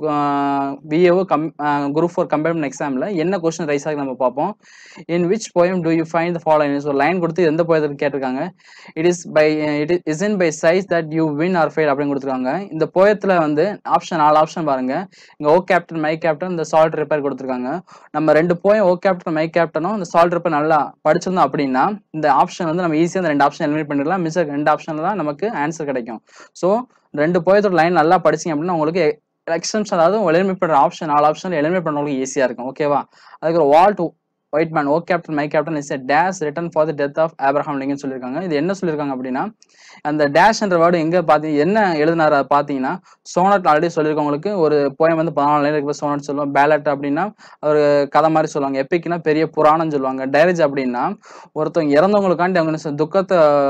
BAO cum group four கம்பேர்மெண்ட் எக்ஸாமில் என்ன கொஸ்டின் ரைஸ் ஆகி நம்ம பார்ப்போம் in which poem do you find the following so line கொடுத்து எந்த போயத்துக்கு கேட்டிருக்காங்க it is by it is is in by size that you win or fail அப்படின்னு கொடுத்துருக்காங்க இந்த போயத்தில் வந்து ஆப்ஷன் நாலு ஆப்ஷன் பாருங்க இங்கே ஓ கேப்டன் மை கேப்டன் இந்த சால்ட் ரிப்பேர் கொடுத்துருக்காங்க நம்ம ரெண்டு போயம் ஓ கேப்டன் மை கேப்டனும் இந்த சால்ட் ரிப்பேர் நல்லா படிச்சிருந்தோம் அப்படின்னா இந்த ஆப்ஷன் வந்து நம்ம ஈஸியாக இந்த ரெண்டு ஆப்ஷன் எலிமினேட் பண்ணிடலாம் மிஸ் ரெண்டு ஆப்ஷன்ல தான் நமக்கு ஆன்சர் கிடைக்கும் ஸோ ரெண்டு போயத்தோட லைன் நல்லா படிச்சீங்க அப்படின்னா உங்களுக்கு எக்ஸம்ஸ் அதாவது எலிமினேட் பண்ணுற ஆப்ஷன் நாலு ஆப்ஷன் எலிமினேட் பண்ணவங்களுக்கு ஈஸியாக இருக்கும் ஓகேவா அதுக்கு Walt Whitman O captain my captain is dash written for the death of Abraham Lincoln சொல்லியிருக்காங்க இது என்ன சொல்லியிருக்காங்க அப்படின்னா அந்த டேஷ்ன்ற வேர்டு எங்க பார்த்தீங்க என்ன எழுதினார பார்த்தீங்கன்னா சோனட் ஆல்ரெடி சொல்லியிருக்கோம் உங்களுக்கு ஒரு போயம் வந்து பதினாலு லைன் இருக்கிற சோனட் சொல்லுவோம் பேலட் அப்படின்னா ஒரு கதை மாதிரி சொல்லுவாங்க எப்பிக்னா பெரிய புராணம் சொல்லுவாங்க டைரேஜ் அப்படின்னா ஒருத்தவங்க இறந்தவங்களுக்காண்டி அவங்க என்ன சொல்~ துக்கத்தை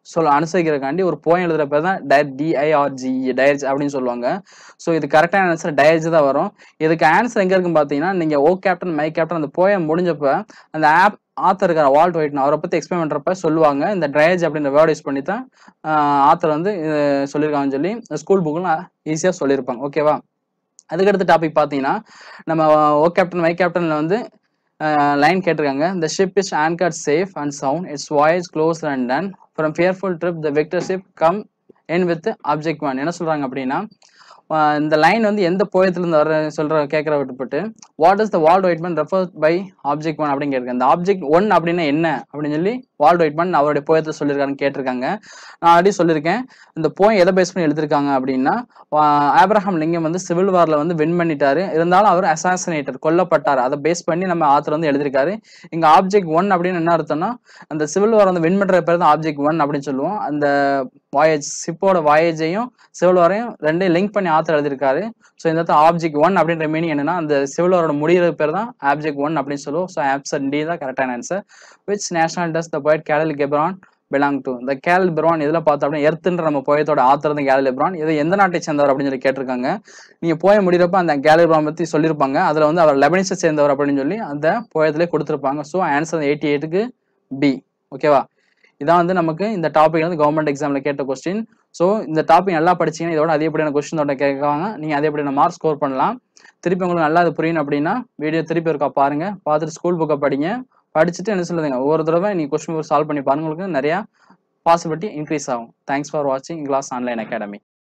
சொல்ல அனுசரிக்கிறக்காண்டி ஒரு போயம் எழுதுற பேர் தான் டயர் டிஐஆர்ஜி டயர்ஜ் அப்படின்னு சொல்லுவாங்க ஸோ இது கரெக்டான ஆன்சர் டயர்ஜ் தான் வரும் இதுக்கு ஆன்சர் எங்க இருக்குன்னு பார்த்தீங்கன்னா நீங்க ஓ கேப்டன் மை கேப்டன் அந்த போயம் முடிஞ்சப்ப அந்த ஆப் ஆத்தர் இருக்கிற வால்ட் ஒயிட்னு அவரை பத்தி எக்ஸ்பிளைன் பண்றப்ப சொல்லுவாங்க இந்த டயர்ஜ் அப்படின்ற வேர்ட் யூஸ் பண்ணி தான் ஆத்தர் வந்து இது சொல்லியிருக்காங்கன்னு சொல்லி ஸ்கூல் புக்கில் ஈஸியாக சொல்லியிருப்பாங்க ஓகேவா அதுக்கடுத்த டாபிக் பார்த்தீங்கன்னா நம்ம ஓ கேப்டன் மை கேப்டனில் வந்து லைன் கேட்டிருக்காங்க the ship is anchored safe and sound its voyage closed and done from fearful trip the victor ship come in with object won என்ன சொல்றாங்க அப்படின்னா ஆஹ் இந்த லைன் வந்து எந்த போயத்துலேருந்து வர சொல்ற கேட்குற விட்டுப்பட்டு what is the Walt Whitman refer by object won அப்படின்னு கேட்டிருக்கேன் இந்த ஆப்ஜெக்ட் ஒன் அப்படின்னா என்ன அப்படின்னு சொல்லி வால்ட் ஒயிட்மன் அவருடைய போயத்தை சொல்லியிருக்காருன்னு கேட்டிருக்காங்க நான் ஆல்ரெடி சொல்லியிருக்கேன் இந்த போயம் எதை பேஸ் பண்ணி எழுதியிருக்காங்க அப்படின்னா ஆஹ் ஆப்ரஹாம் லிங்கம் வந்து சிவில் வார்ல வந்து வின் பண்ணிட்டாரு இருந்தாலும் அவர் அசாசினேட்டர் கொல்லப்பட்டார் அதை பேஸ் பண்ணி நம்ம ஆத்தர் வந்து எழுதியிருக்காரு இங்க ஆப்ஜெக்ட் ஒன் அப்படின்னு என்ன அர்த்தம்னா அந்த சிவில் வார் வந்து வின் பண்ற பேர் தான் ஆப்ஜெக்ட் ஒன் அப்படின்னு சொல்லுவோம் அந்த வாயேஜ் ஷிப்போட வாயேஜையும் சிவில் வாரையும் ரெண்டையும் லிங்க் பண்ணி ஆத்தர் எழுதியிருக்காரு ஸோ இந்த இடத்துல ஆப்ஜெக்ட் ஒன் அப்படின்ற மீனிங் என்னன்னா அந்த சிவில் வாரோட முடிகிற பேர் தான் ஆப்ஜெக்ட் ஒன் அப்படின்னு சொல்லுவோம் ஸோ ஆப்சன் டி தான் கரெக்டான answer which national does the poet Kahlil Gibran belong to இந்த கேல் பிரான் இதில் பார்த்தோம் அப்படின்னா எர்த்துன்ற நம்ம போயத்தோட ஆத்தர் தான் கேலல் பிரான் இது எந்த நாட்டை சேர்ந்தவர் அப்படின்னு சொல்லி கேட்டிருக்காங்க நீங்க போய முடிகிறப்ப அந்த கேலல் பிரான் பத்தி சொல்லியிருப்பாங்க அதுல வந்து அவர் லெபனிஸை சேர்ந்தவர் அப்படின்னு சொல்லி அந்த போயத்திலே கொடுத்துருப்பாங்க ஸோ ஆன்சர் எயிட்டி எயிட்டுக்கு பி ஓகேவா இதான் வந்து நமக்கு இந்த டாபிக் வந்து கவர்மெண்ட் எக்ஸாம்ல கேட்ட கொஸ்டின் ஸோ இந்த டாபிக் நல்லா படிச்சீங்கன்னா இதோட அதிகப்படியான கொஸ்டினோட கேட்காங்க நீங்க அதேபடியான மார்க் ஸ்கோர் பண்ணலாம் திருப்பி உங்களுக்கு நல்லா அது புரியணும் அப்படின்னா வீடியோ திருப்பி இருக்கா பாருங்க பார்த்துட்டு ஸ்கூல் புக்கை படிங்க படிச்சுட்டு என்ன சொல்லுதுங்க ஒவ்வொரு தடவை நீ கொஸ்டின் சால்வ் பண்ணி பாருங்க உங்களுக்கு நிறைய பாசிபிலிட்டி இன்க்ரீஸ் ஆகும் தேங்க்ஸ் ஃபார் வாட்சிங் கிளாஸ் ஆன்லைன் அகாடமி